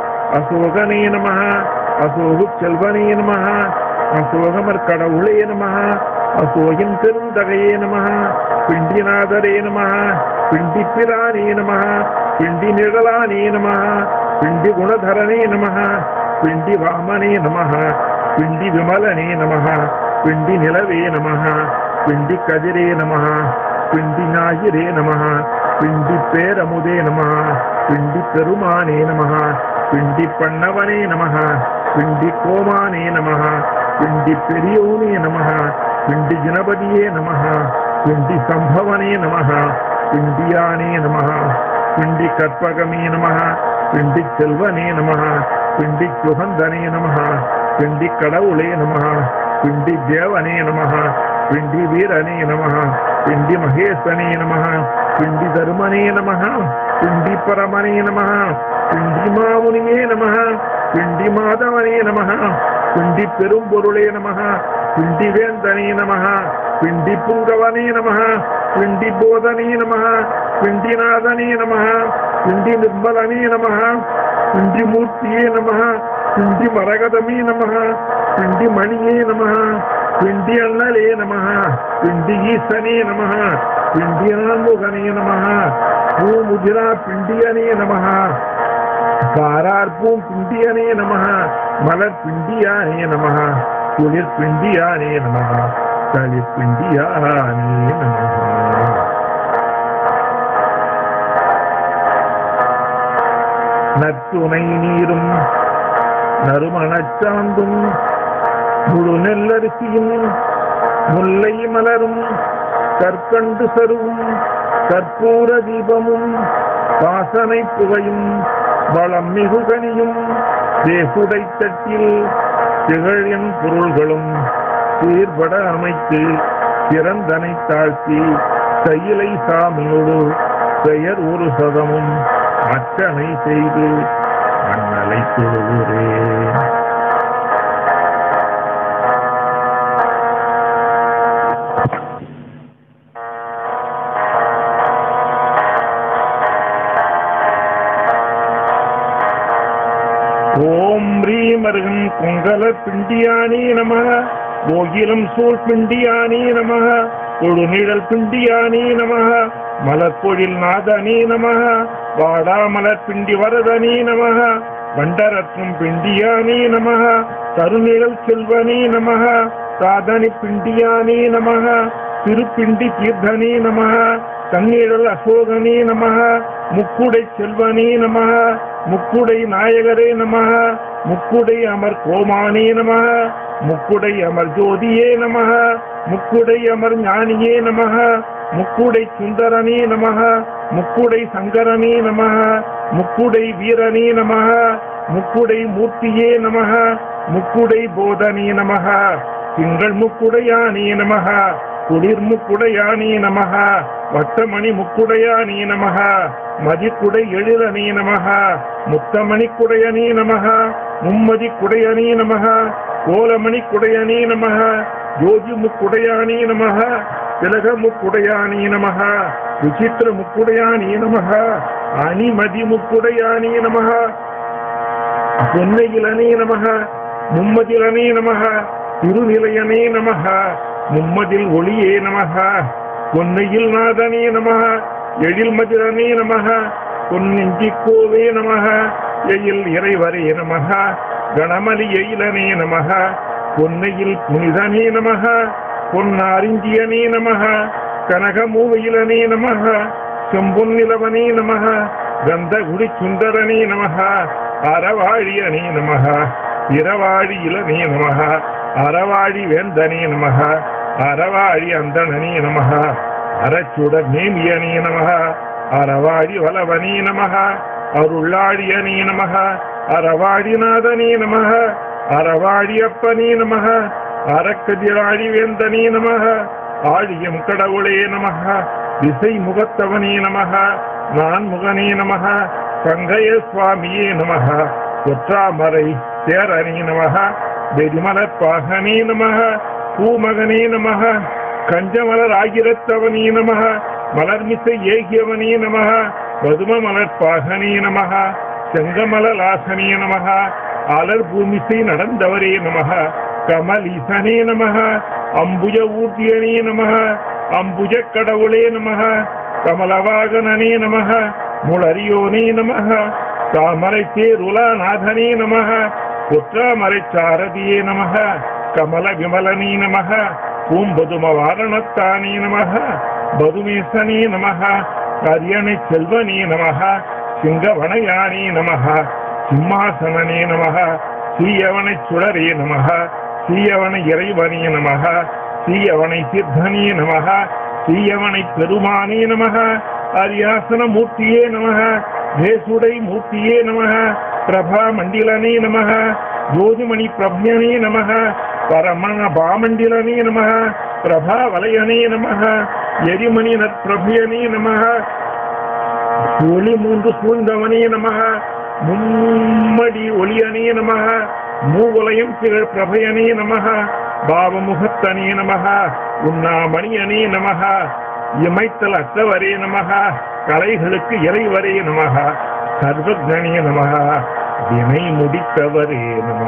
அசோகனே நம அசோகு செல்வனே நம அசோகமர் கடவுளே நம அசோகின் பெருந்தகையே நம பிண்டிநாதரே நம பிண்டி பிரானே நம பிண்டி நிழலானே நம பிண்டி குணதரனே நம பிண்டி வாமனே நம பிண்டி விமலனே நம பிண்டி நிலவே நம பிண்டி கதிரே நம பிண்டி ஞாயிறே நம பிண்டி பேரமுதே நம பிண்டி பெருமானே நம பிண்டி பண்ணவனே நம பிண்டி கோமானே நம பிண்டி பெரியோனே நம பிண்டி ஜனபதியே நம பிண்டி சம்பவனே நம பிண்டியானே நம பிண்டி கற்பகமே நம பிண்டி செல்வனே நம பிண்டி சுகந்தனே நம பிண்டி கடவுளே நம பிண்டி தேவனே நம பிண்டி வீரனே நம பிண்டி மகேசனே நம பிண்டி தருமனே நம பிண்டி பரமனே நம பிண்டி மாமுனியே நம பிண்டி மாதவனே நம பிண்டி பெரும்பொருளே நம பிண்டி வேந்தனே நம பிண்டி புங்கவனே நம பிண்டி போதனே நம பிண்டிநாதனே நம பிண்டி நிர்மலனே நம பிண்டி மூர்த்தியே நம பிண்டி மரகதமே நம பிண்டி மணியே நம பிண்டி அண்ணலே நம பிண்டி ஈசனே நம பிண்டி ஆன்முகனே நம பூமுதிரா பிண்டியனே நம பாரார்பூம் பிண்டியனே நம மலர் பிண்டியானே நம குளிர் பிண்டியானே நம தளிர் பிண்டியானே நம நற்றுணை நீரும் நறுமணச்சாந்தும் முழு நெல்லரிசியும் முல்லை மலரும் கற்கண்டு சருவும் கற்பூர தீபமும் வாசனை புகையும் வளம் மிகு கனியும் தேசுடை தட்டில் திகழின் பொருள்களும் சீர்பட அமைத்து சிறந்தனை தாழ்த்தி கையிலை சாமியோடு பெயர் ஒரு சதமும் அச்சனை செய்து அண்ணலை தொழுகிறேன் ஓம் ரீமருகன் பொங்கல பிண்டியானே நம கோகிலம் சூழ் பிண்டியானே நம கொழுநிழல் பிண்டியானே நம மலர்பொழில் நாதனே நம வாடாமலர் பிண்டி வரதனே நம வண்டரத்னம் பிண்டியானே நம கருநிழல் செல்வனே நம சாதனி பிண்டியானே நம திருப்பிண்டி தீர்த்தனே நம தண்ணீழல் அசோகனே நம முக்குடை செல்வனே நம முக்குடை நாயகரே நம முக்குடை அமர் கோமானே நம முக்குடை அமர் ஜோதியே நம முக்குடை அமர் ஞானியே நம முக்குடை சுந்தரனே நம முக்குடை சங்கரனே நம முக்குடை வீரனே நம முக்குடை மூர்த்தியே நம முக்குடை போதனே நம திங்கள் முக்குடையானே நம குளிர் முக்குடையானே நம வட்டமணி முக்குடையானே நம மதிக்குடை எழிலனே நம முத்தமணி குடையனே நம மும்மதி குடையனே நம கோலமணி குடையனே நம யோகி முக்குடையானே நம திலக முக்குடையானே நம விசித்திர முக்குடையானே நம அணிமதி முக்குடையானே நம பொன்னையிலனே நம மும்மதிலனே நம திருநிலையனே நம மும்மதில் ஒளியே நம பொன்னையில் நாதனே நம எழில் மதிரனே நம பொன்னெஞ்சிக்கோவே நம எயில் இறைவரே நம கணமலி எயிலனே நம பொன்னையில் புனிதனே நம பொன்னாரிஞ்சியனே நம கனகமூவையிலனே நம செம்பொன்னிலவனே நம கந்தகுடி சுந்தரனே நம அறவாழியனே நம இரவாழி இளனே நம அறவாழி வேந்தனே நம அறவாழி அந்தணனே நம அறச்சுடர் நேமியனே நம அறவாழி வலவனே நம அருளாழியனே நம அறவாழிநாதனே நம அறவாழியப்பனே நம அறக்கதிராழி வேந்தனே நம ஆழியம் கடவுளே நம திசை முகத்தவனே நம நான் முகனே நம சங்கய சுவாமியே நம ஒற்றாமரை தேரனே நம வெறிமலர்பாகனே நம பூமகனே நம கஞ்சமலர் ஆகிரத்தவனே நம மலர்மிசை ஏகியவனே நம பதும மலர்பாகனே நம செங்கமலாசனே நம அலர் பூமிசை நடந்தவரே நம கமலீசனே நம அம்புஜ ஊர்த்தியனே நம அம்புஜ கடவுளே நம கமலவாகனனே நம முளரியோனே நம தாமரை தேருலாநாதனே நம புற்றாமரை சாரதியே நம கமல விமலனே நம பூம்பதும வாரணத்தானே நம பதுமேசனே நம கரியணை செல்வனே நம சிங்கவனயானே நம சிம்மாசனனே நம சீயவனை சுடரே நம சீயவனை இறைவனே நம சீயவனை சித்தனே நம சீயவனை பெருமானே நம அரியாசன மூர்த்தியே நம தேசுடை மூர்த்தியே நம பிரபா மண்டிலனே நம ஜோதிமணி பிரபயனே நம பரமண பாமண்டிலனே நம பிரபா வலயனே நம எரிமணி நற்பிரபயனே நம ஒளி மூன்று சூழ்ந்தவனே நம மும்மடி ஒளியனே நம மூவலயம் திகழ் பிரபயனே நம பாவமுகத்தனே நம உண்ணாமணியனே நம இமைத்தல் அற்றவரே நம கலைகளுக்கு இறைவரே நம சர்வஜனே நம வினை முடித்தவரே நம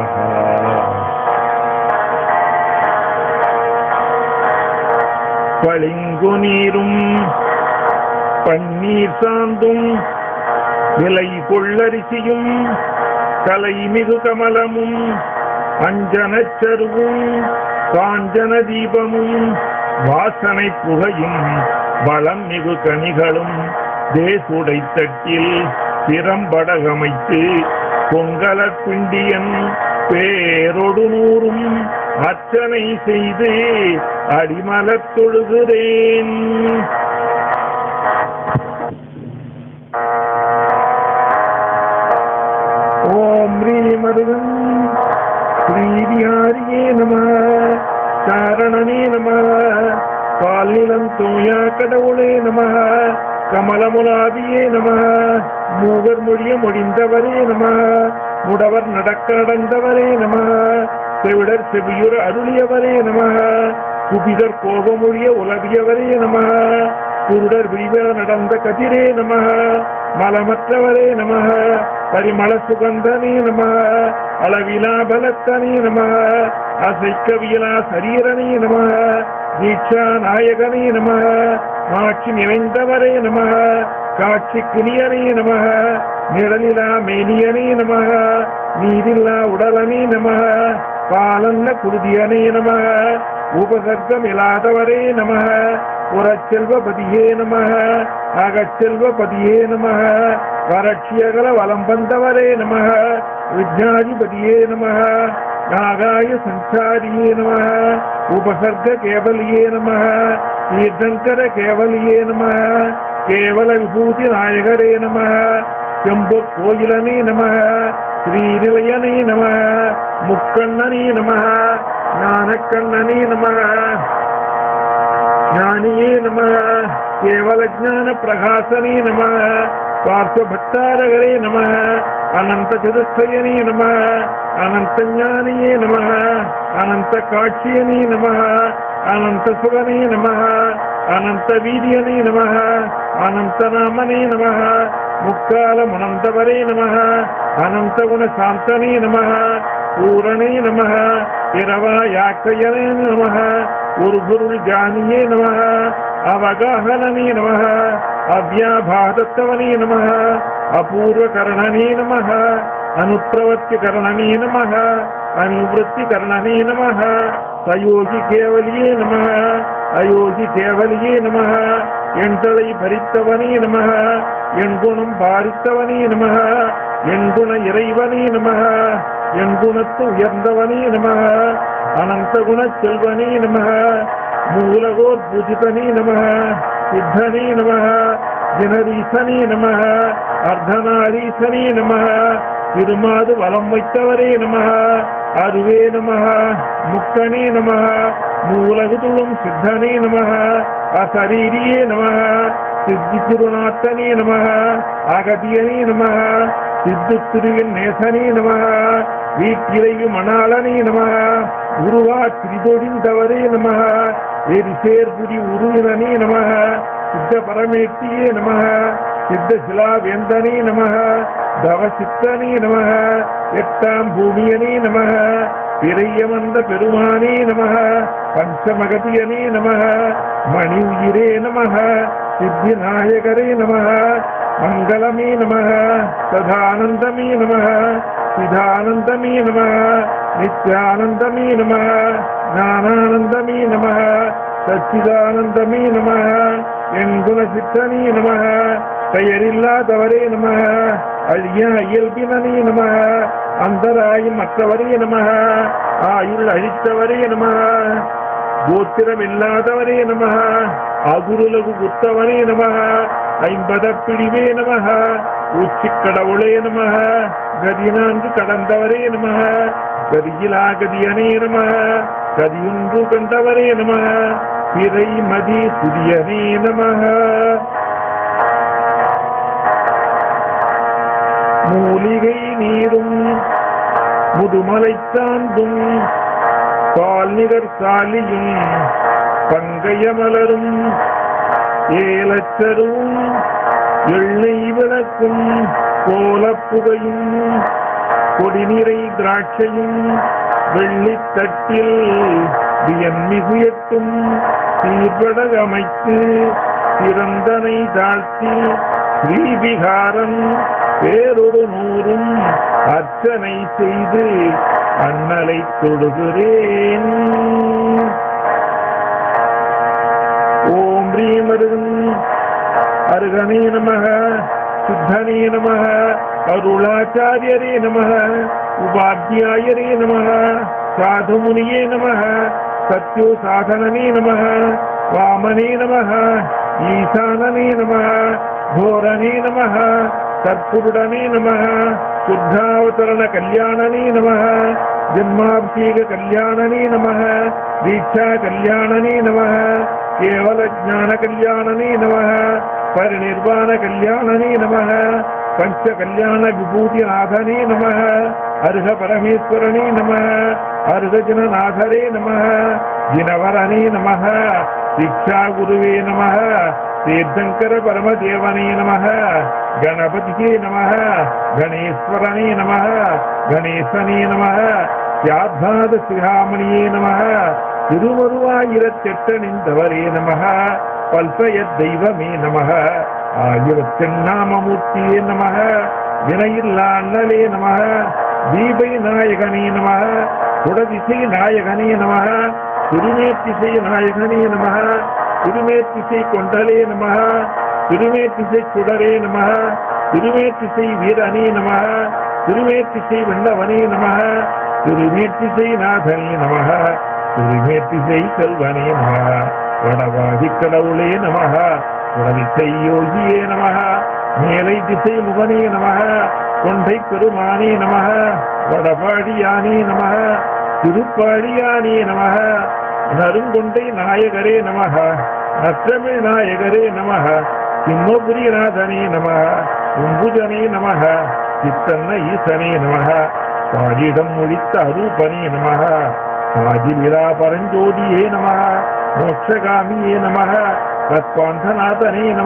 பளிங்கு நீரும் பன்னீர் சாந்தும் விலை கொள்ளரிசியும் கலை மிகு கமலமும் அஞ்சனச் சருவும் காஞ்சன தீபமும் வாசனை புகையும் வளம் மிகு கனிகளும் தேசுடை தட்டில் திறம்படகமைத்து பொங்கல பிண்டியன் பேரொடு நூறும் அர்ச்சனை செய்து அடிமலத் தொழுகிறேன் ஓம் ஸ்ரீ மருகன் ஸ்ரீவிஹாரியே நம காரணனே நம பாலிலம் தூயா கடவுளே நம கமலமுலாதியே நம மூவர் மொழிய மொழிந்தவரே நம முடவர் நடக்க நடந்தவரே நம செவிடர் செவியுற அருளியவரே நம குபிதர் கோபமொழிய உலவியவரே நம குருடர் விழிவெற நடந்த கதிரே நம மலமற்றவரே நம பரிமள சுகந்தனே நம அளவிலா பலத்தனே நம அசைக்கவியலா சரீரனே நம தீட்சா நாயகனே நம மாட்சி நிறைந்தவரே நம காட்சி குனியனே நம நிழலிலா மேனியனே நம நீரில்லா உடலனே நம பாலன்ன குருதியனே நம உபசர்க்கம் இல்லாதவரே நம புறச்செல்வபதியே நம அகச்செல்வபதியே நம வரட்சியகல வலம் வந்தவரே நம விஜ்ஞாதிபதியே நம நாகாய சஞ்சாரியே நம உபசர்க கேவலியே நம தீர்த்தங்கர கேவலியே நம கேவல விபூதி நாயகரே நம செம்பு கோயிலனே நம ஸ்ரீநிலையனே நம முக்கண்ணனே நம ஞானக்கண்ணனே நம ஞானியே நம கேவல ஜான பிரகாசனே நம பார்த்த நம அனந்த சதுர்த்தயனே நம அனந்த ஞானியே நம அனந்த காட்சியனே நம அனந்த சுகனே நம அனந்த வீரியனே நம அனந்த நாமனே நம முக்கால முனந்தவரே நம அனந்த குண சாந்தனே நம பூரணே நம இரவா யாக்கையனே நம ஒரு பொருள் ஜானியே நம அவகாஹனனே நம அவ்யாபாதத்தவனே நம அபூர்வகரணனே நம அனுப்பிரவர்த்திகரணனே நம அனிவృత్తిகரணனே நம சயோகி கேவலியே நம அயோகி கேவலியே நம எண்களை பறித்தவனே நம என் குணம் பாரித்தவனே நம என் குண இறைவனே நம என் குணத்து உயர்ந்தவனே நம அனந்த குண செல்வனே நம மூலகோர் பூஜிதனே நம சித்தனே நம ஜனரீசனே நம அர்த்தநாரீசனே நம திருமாது வலம் வைத்தவரே நம அருவே நம முக்கனே நம மூலகுதுளும் சித்தனே நம அசரீரியே நம சித்தி திருநாத்தனே நம அகதியனே நம சித்து திருவின் நேசனே நம வீட்டிலையு மணாளனே நம உருவா திரிதொழிந்தவரே நம எரிசேர்புரி உருவினனே நம சித்த பரமேட்டியே நம சித்த சிலாவேந்தனே நம தவசித்தனே நம எட்டாம் பூமியனே நம பிறையமந்த பெருமானே நம பஞ்சமகதியனே நம மணி உயிரே நம சித்தி நாயகரே நம மங்களமே நம சதானந்தமே நம சிதானந்தமே நம நித்யானந்தமே நம ஞானானந்தமே நம சச்சிதானந்தமே நம என் குணசித்தனே நம பெயரில்லாதவரே நம அழிய இயல்பினே நம அந்தராயும் மற்றவரே நம ஆயுள் அழித்தவரே நம கோத்திரம் இல்லாதவரே நம அகுருலகு குத்தவனே நம ஐம்பத பிடிவே நம உச்சி கடவுளே நம கதி நான்கு கடந்தவரே நம கதியிலா கதியனே நம கதியொன்று கண்டவரே நம பிறை மதி புதியனே நம மூலிகை நீரும் முதுமலை சாந்தும் பால் நிகர் சாலியும் பங்கைய மலரும் ஏலச்சரும் எண்ணெய் விளக்கும் கோலப்புகையும் கொடிநிறை திராட்சையும் வெள்ளித்தட்டில் வியன்மிகு எட்டும் சீர்பட அமைத்து சிறந்தனை தாழ்த்தி ஸ்ரீவிகாரன் பேரொரு நூறும் அர்ச்சனை செய்து அண்ணலை தொடுகிறேன் ஓம் ரீம் அருகன் அருகனே நமக சித்தனே நம அருளாச்சாரியரே நம உபாத்தியாயரே நம சாதுமுனியே நம சத்யோ சாதனனே நம வாமனே நம ஈசானனே நம घोरणे नमः तत्पुरुडने नमः शुद्धावतरण कल्याणने नमः जन्माभिषेक कल्याणने नमः दीक्षा कल्याणने नमः केवल ज्ञान कल्याणने नमः परिनिर्वाण कल्याणने नमः पंच कल्याण विभूतिनाथने नमः अर्ह परमेश्वरने नमः अर्ह जननाथरे नमः जिनवरने नमः दीक्षा गुरुवे नमः तीर्थंकर परमदेवने नमः गणपतिये नमः गणेश्वरने नमः गणेशने नमः யாத்பாத சிகாமணியே நம திருவருவாயிரத்தெட்டணிந்தவரே நம பல்பய தெய்வமே நம ஆயிரத்தெண்ணாமமூர்த்தியே நம வினையில்லா அண்ணலே நம தீபை நாயகனே நம குடதிசை நாயகனே நம திருமேத்திசை நாயகனே நம திருமேத்திசை கொண்டலே நம திருமேத்திசை சுடரே நம திருமேத்திசை வீரனே நம திருமேத்திசை வெள்ளவனே நம திருமேத்திசை நாதனே நம திருமேத்திசை செல்வனே நம வடவாதி கடவுளே நம உடலிசை யோகியே நம மேலை திசை முகனே நம கொண்டை பெருமானே நம வடபாடியானே நம திருப்பாடியானே நம நருங்கொண்டை நாயகரே நம நற்றமிழ் நாயகரே நம சிம்மபுரிநாதனே நம கும்புஜனே நம சித்தன்ன ஈசனே நம பாடிடம் முடித்த அரூபனே நம ஆதிலா பரஞ்சோதியே நம மோட்சகாமியே நம தத்வாந்தநாதனே நம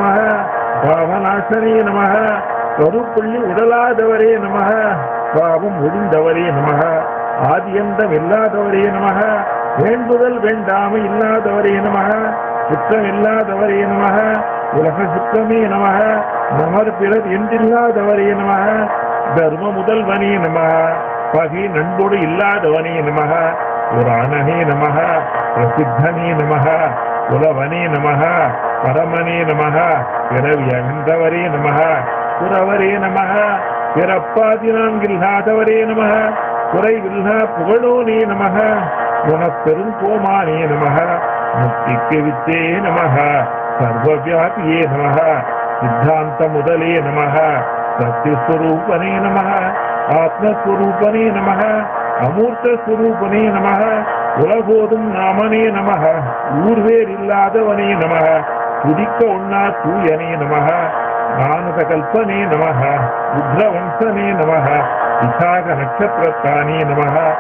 பாவநாசனே நம கருப்புள்ளி உடலாதவரே நம பாவம் ஒழிந்தவரே நம ஆதியந்தம் இல்லாதவரே நம வேண்டுதல் வேண்டாமை இல்லாதவரே நம குற்றம் இல்லாதவரே நம உலக சுத்தமே நம நமர் பிறர் என்றில்லாதவரே நம தர்ம முதல்வனே நம பகை நண்போடு இல்லாதவனே நம புராணனே நம பிரசித்தனே நம குலவனே நம பரமனே நம பிறவி அகன்றவரே நம புறவரே நம பிறப்பாதி நான்கில்லாதவரே நம குறைவில்லா புகழோனே நம குணப்பெரும் கோமானே நம முக்திக்கு வித்தே நம சர்வவியாபியே நம சித்தாந்த முதலே நம சத்தியஸ்வரூபனே நம ஆத்மஸ்வரூபனே நம அமூர்த்தஸ்வரூபனே நம உலகோதும் நாமனே நம ஊர்வேர் இல்லாதவனே நம துதிக்க உண்ணா தூயனே நம ஞானத கல்பனே நம ருத்ரவம்சனே நம விசாக நட்சத்திரத்தானே நம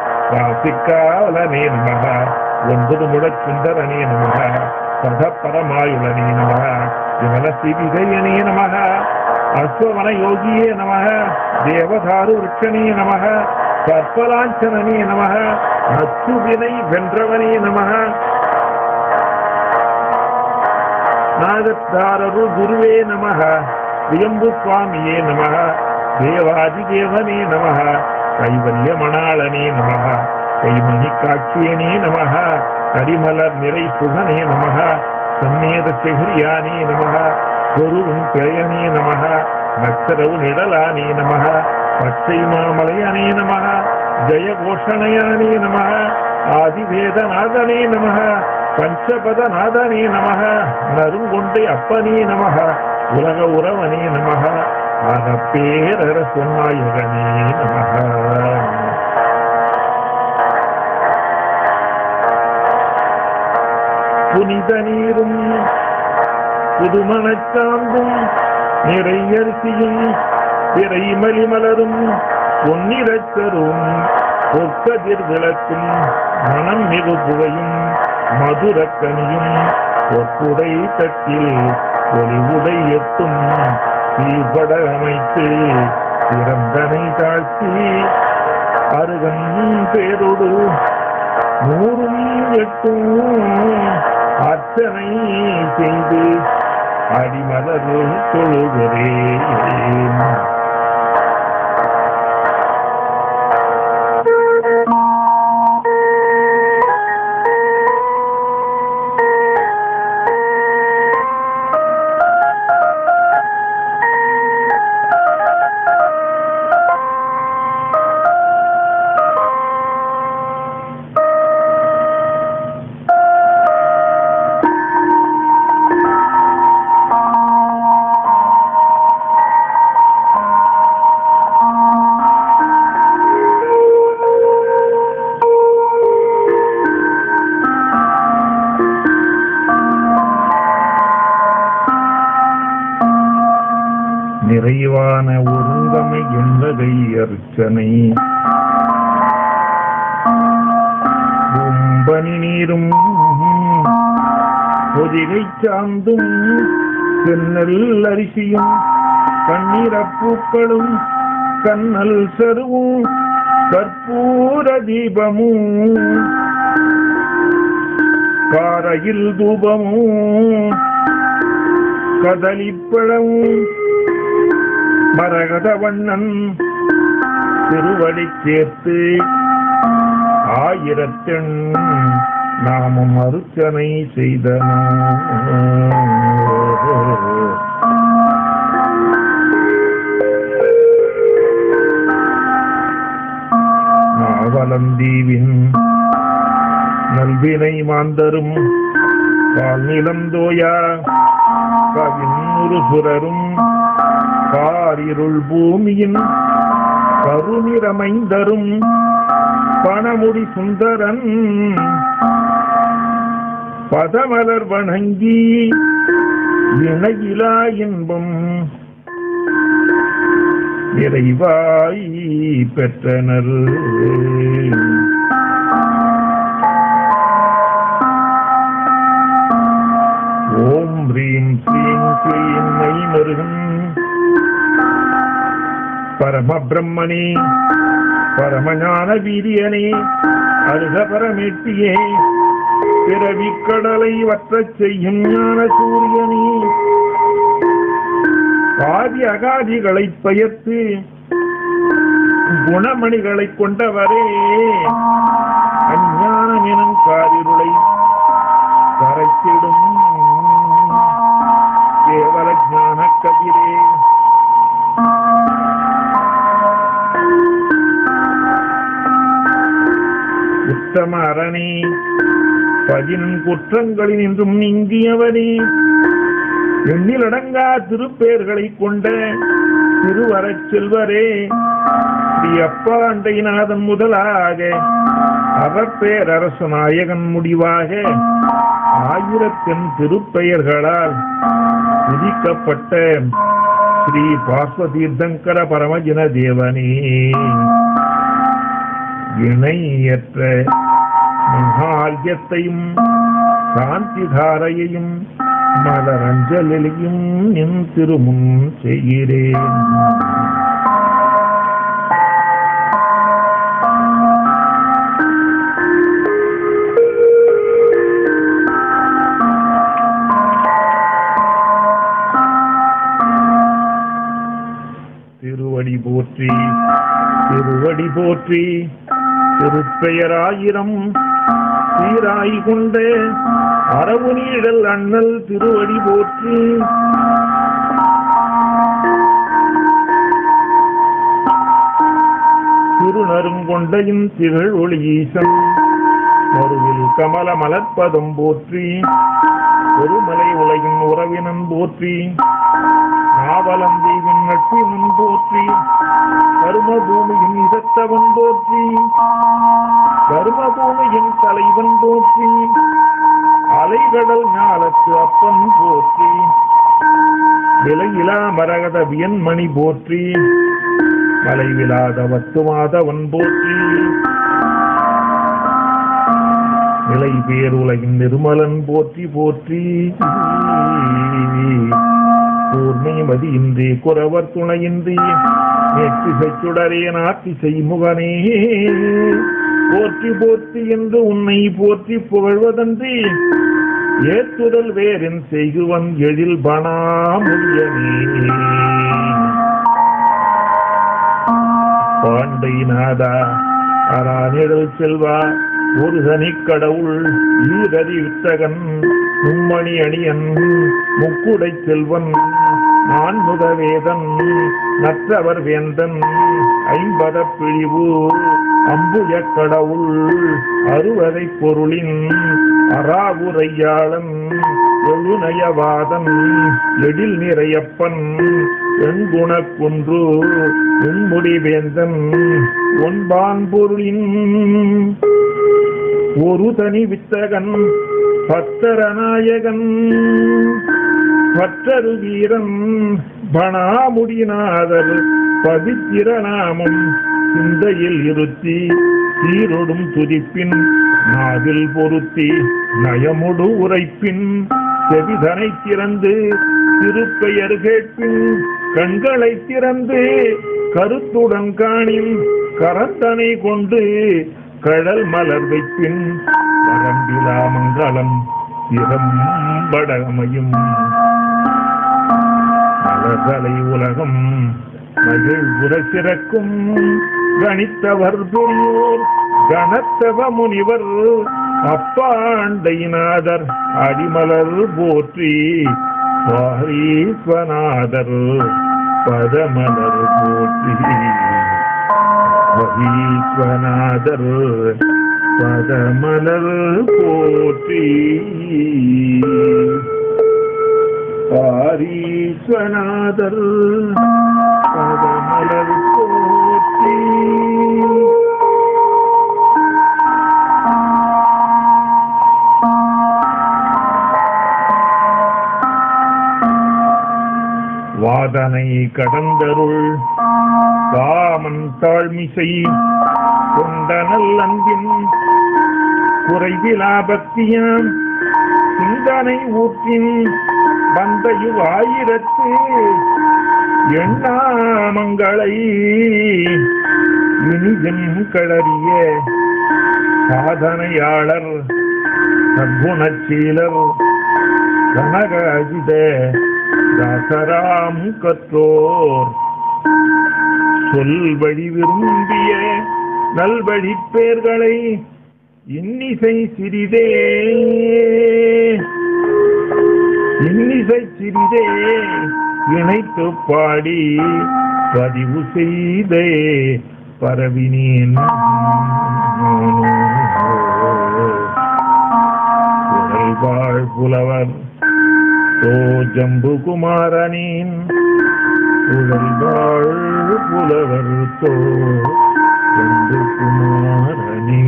ராசிக்காவலனே நம ஒன்பது முடச்சுந்தரனே நம சத பரமாயுளனே நம விமலசி விஜயனே நம அஸ்வவன யோகியே நம தேவதாரு விருட்சணே நம கற்பலாஞ்சனே நம நச்சுவினை வென்றவனே நம நாகத்தாரரு குருவே நம வியம்பு சுவாமியே நம தேவாதிதேவனே நம கைவல்யமணாளனே நம கைமணி காட்சியனே நம கரிமலர் நிறை சுகனே நம சம்மேத செகிரியானே நம குருவும் பிழையனே நம நக்சரவு நிழலானே நம பச்சை மாமலையனே நம ஜெயகோஷணயானே நம ஆதிவேதநாதனே நம பஞ்சபதநாதனே நம நருங்கொண்டை அப்பனே நம உலக உறவனே நம அகப்பேரர சொன்னாயுகனே நம புனித நீரும் புதுமணச்சாந்தும் நிறையரிசியும் பிறை மலிமலரும் பொன்னிறச்சரும் பொற்கதிர் விளக்கும் மனம் மிகு புகையும் மதுரக்கனியும் பொற்புடை தட்டில் ஒளிவுடை எட்டும் தீபட அமைத்து சிறந்தனை தாழ்த்தி அருகன் பேரொடு நூறும் எட்டும் அர்ச்சனை செய்து அடிமலர் தொழுகிறேன் நிறைவான ஒருங்கமை என்பதை அர்ச்சனை கும்பனி நீரும் பொதிகை சாந்தும் சென்னல் அரிசியும் கண்ணீரப்பூக்களும் கண்ணல் சருவும் கற்பூர தீபமும் காரையில் தூபமும் கதலிப்பழமும் மரகத வண்ணன் திருவடி சேர்த்து ஆயிரத்தெண் நாமும் அருச்சனை செய்தனோ நாவலந்தீவின் நல்வினை மாந்தரும் கால்நிலம் தோயா கவின் சுரரும் காரிருள் பூமியின் கருநிறமைந்தரும் பணமுடி சுந்தரன் பதமலர் வணங்கி இணையிலா இன்பம் நிறைவாய் பெற்றனர் ஓம் ரீம் ஸ்ரீம் ஸ்ரீம் நெய்மருகன் பரம பிரம்மனே பரமஞான வீரியனே அருக பரமேட்டியே பிறவி கடலை வற்றச் செய்யும் ஞான சூரியனே பாதி அகாதிகளை பெயர்த்து குணமணிகளை கொண்டவரே அஞ்ஞானம் எனும் காரிருளை கரைத்திடும் கேவல ஞான கதிரே உத்தம அரணே பதினெண் குற்றங்களில் இன்றும் நீங்கியவனே எண்ணிலடங்கா திருப்பெயர்களை கொண்ட திருவரச் செல்வரே ஸ்ரீ அப்பா அண்டைநாதன் முதலாக அவப்பேரரசு நாயகன் முடிவாக ஆயிரத்தின் திருப்பெயர்களால் விதிக்கப்பட்ட ஸ்ரீ பார்வதீர்த்தங்கர பரமஜன தேவனே இணையற்ற மகால்யத்தையும் சாந்திதாரையையும் மலரஞ்சலிலையும் நின் திருமுன் செய்கிறேன் திருவடி போற்றி திருவடி போற்றி திருப்பெயராயிரம் சீராய் கொண்ட அரவு நீழல் அண்ணல் திருவடி போற்றி திருநருங்கொண்டையும் திகழ் ஒளி ஈசன் மறுவில் கமல மலர்ப்பதம் போற்றி ஒருமலை உலகின் உறவினன் போற்றி நாவலம் தீவின் நட்பினன் போற்றி கரும பூமியின் இதத்தவன் போற்றி கரும பூமியின் தலைவன் போற்றி அலைகடல் ஞாலத்து அப்பன் போற்றி விலையிலா மரகத வியன்மணி போற்றி மலைவிலாத வத்துமாதவன் போற்றி நிலை பேருலகின் நிர்மலன் போற்றி போற்றி கூர்மைமதி இன்றி குறவர் துணையின்றி நேற்றிசை சுடரே நாட்டிசை முகனே போற்றி போற்றி என்று உன்னை போற்றி புகழ்வதன்றி ஏத்துதல் வேறின் செய்குவன் எழில் பணாமுடியனே பாண்டை நாதா அரானிடல் செல்வா ஒரு சனி கடவுள் ஈரதி வித்தகன் மும்மணி அணியன் முக்குடை செல்வன் நான்முத வேதன் நற்றவர் வேந்தன் ஐம்பத பிழிவு அம்புய கடவுள் அறுவதை பொருளின் அராவுரையாளன் எழுநயவாதன் எழில் நிறையப்பன் எண்குணக் குன்று எண்முடி வேந்தன் ஒன்பான் பொருளின் ஒரு தனி வித்தகன் பத்தரநாயகன் பற்றரு வீரன் பணாமுடிநாதர் பவித்திர நாமம் சிந்தையில் இருத்தி சீரொடும் துதிப்பின் நாவில் பொருத்தி நயமுடு உரைப்பின் செவிதனை திறந்து திருப்பெயர் கேட்பின் கண்களை திறந்து கருத்துடன் காணின் கரத்தனை கொண்டு கடல் மலர் வைப்பின் வரம்பிலா மங்களம் திறம்படமையும் மலர்தலை உலகம் மகிழ்வுற சிறக்கும் கணித்தவர் பெரியோர் கணத்தவ முனிவர் அப்பாண்டைநாதர் அடிமலர் போற்றி வாரீஸ்வநாதர் பதமலர் போற்றி வகீஸ்வநாதர் பதமலர் போற்றி பாரீஸ்வநாதர் பதமலர் போற்றி வாதனை கடந்தருள் காமன் தாழ்மிசை கொண்ட நல்லன்பின் குறைவிலா பக்தியாம் சிந்தனை ஊற்றின் வந்த இவ்வாயிரத்து எண்ணாமங்களை இனிதும் கடறிய சாதனையாளர் சத்குணச்சீலர் கனகாஜித தாசராம் கற்றோர் சொல் வழி விரும்பிய நல்வழி பேர்களை இன்னிசை சிறிதே இன்னிசை சிறிதே இணைத்து பாடி பதிவு செய்தே பரவினேன் புகழ்வாழ் புலவர் ஓ ஜம்புகுமாரனின் புகழ்வாழ் புலவர் தோ ஜம்புகுமாரனே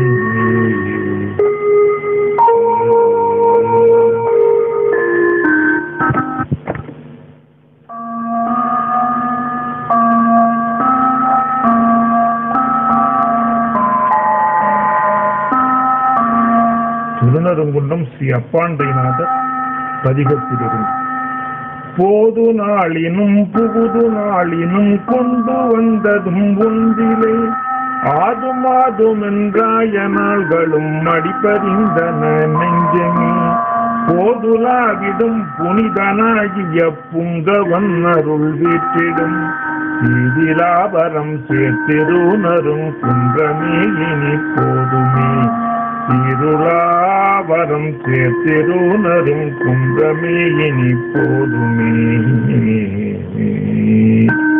திருநருங்குன்றம் ஸ்ரீ அப்பாண்டைநாதர் பதிகத்திலிருந்து போது நாளினும் புகுது நாளினும் கொண்டு வந்ததும் ஒன்றிலே ஆதும் ஆதும் என்றாய நாள்களும் அடிப்பறிந்தன நெஞ்சமே போதுலாவிடும் புனிதனாகிய புங்கவன் அருள் வீற்றிடும் சீதிலாபரம் சேர்த்திருநரும் குன்றமே இனி போதுமே திருளாவரம் சேர்த்திருநரும் குன்றமே இனி போதுமே